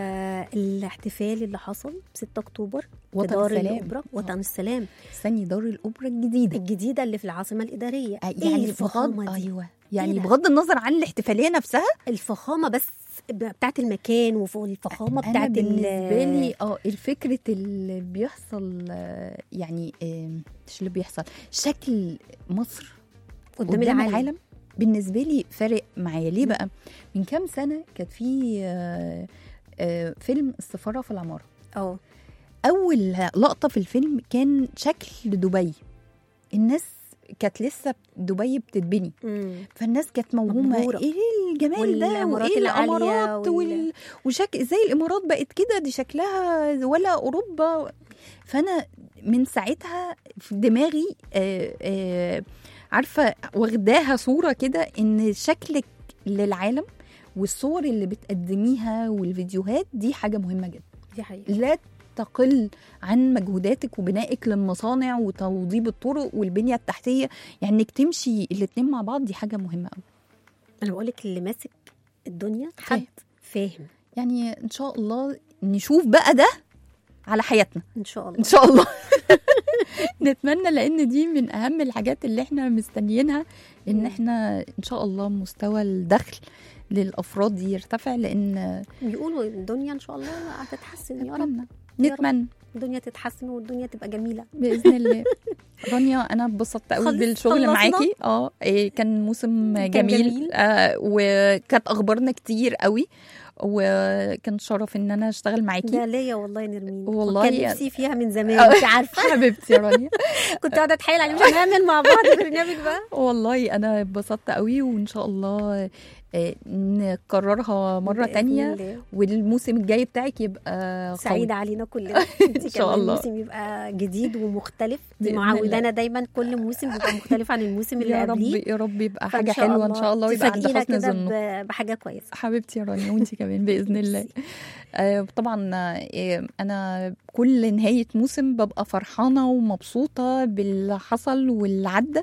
الاحتفال اللي حصل 6 اكتوبر في وطن دار السلام. الاوبرا وطن السلام استني دار الاوبرا الجديده الجديده اللي في العاصمه الاداريه آه، ايه يعني بغض الفخامه دي ايوه يعني إيه ده؟ بغض النظر عن الاحتفاليه نفسها الفخامه بس بتاعت المكان والفخامه انا بتاعت ال- بالنسبه لي اه الفكره اللي بيحصل آه، يعني آه، مش اللي بيحصل شكل مصر قدام العالم, العالم بالنسبه لي فارق معايا ليه بقى من كام سنه كانت في آه، آه، فيلم السفاره في العماره اه اول لقطه في الفيلم كان شكل دبي الناس كانت لسه دبي بتتبني أمم. فالناس كانت موهومه مبهورة. ايه الجمال ده والإمارات وايه العالية الامارات وال- وال... وشك ازاي الامارات بقت كده دي شكلها ولا اوروبا فانا من ساعتها في دماغي آه آه عارفه واخداها صوره كده ان شكلك للعالم والصور اللي بتقدميها والفيديوهات دي حاجه مهمه جدا دي حقيقه لا تقل عن مجهوداتك وبنائك للمصانع وتوضيب الطرق والبنيه التحتيه يعني انك تمشي الاتنين مع بعض دي حاجه مهمه قوي انا بقول لك اللي ماسك الدنيا حد فاهم يعني ان شاء الله نشوف بقى ده على حياتنا ان شاء الله ان شاء الله نتمنى لان دي من اهم الحاجات اللي احنا مستنيينها ان مم. احنا ان شاء الله مستوى الدخل للافراد يرتفع لان بيقولوا الدنيا ان شاء الله هتتحسن يا رب نتمنى يا رب. نتمنى الدنيا تتحسن والدنيا تبقى جميله باذن الله رانيا انا اتبسطت قوي خلص- بالشغل خلصنا؟ معاكي اه إيه، كان موسم كان جميل, جميل. آه وكانت اخبارنا كتير قوي وكان شرف ان انا اشتغل معاكي ده ليا والله يا نرمين والله كان يا- نفسي فيها من زمان انت عارفه حبيبتي يا رانيا كنت قاعده اتحايل عليه مش هنعمل مع بعض برنامج بقى والله انا اتبسطت قوي وان شاء الله آه، نكررها مره بإذن تانية الله. والموسم الجاي بتاعك يبقى قوي. سعيدة علينا كلنا انت إن شاء كمان الله. الموسم يبقى جديد ومختلف دي بإذن معودانا دايما كل موسم بيبقى مختلف عن الموسم اللي يا رب قبليه يا رب يبقى فإن حاجه شاء حلوه ان شاء الله ويبقى عند تفاجئينا حسن كده ظنه ب- بحاجه كويسه حبيبتي يا رانيا وانت كمان باذن الله آه، طبعا آه، انا كل نهايه موسم ببقى فرحانه ومبسوطه باللي حصل واللي عدى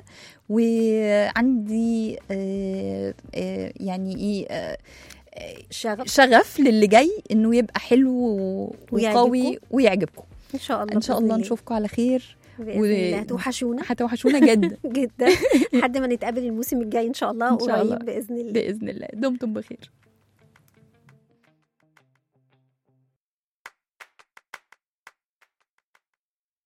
وعندي آه، آه، يعني ايه آه، آه، شغف شغف للي جاي انه يبقى حلو و- وقوي ويعجبكم. ويعجبكم ان شاء الله ان شاء بإذن الله الله. نشوفكم على خير باذن و- الله هتوحشونا هتوحشونا جدا جدا لحد ما نتقابل الموسم الجاي ان شاء الله إن شاء الله. قريب باذن الله باذن الله دمتم بخير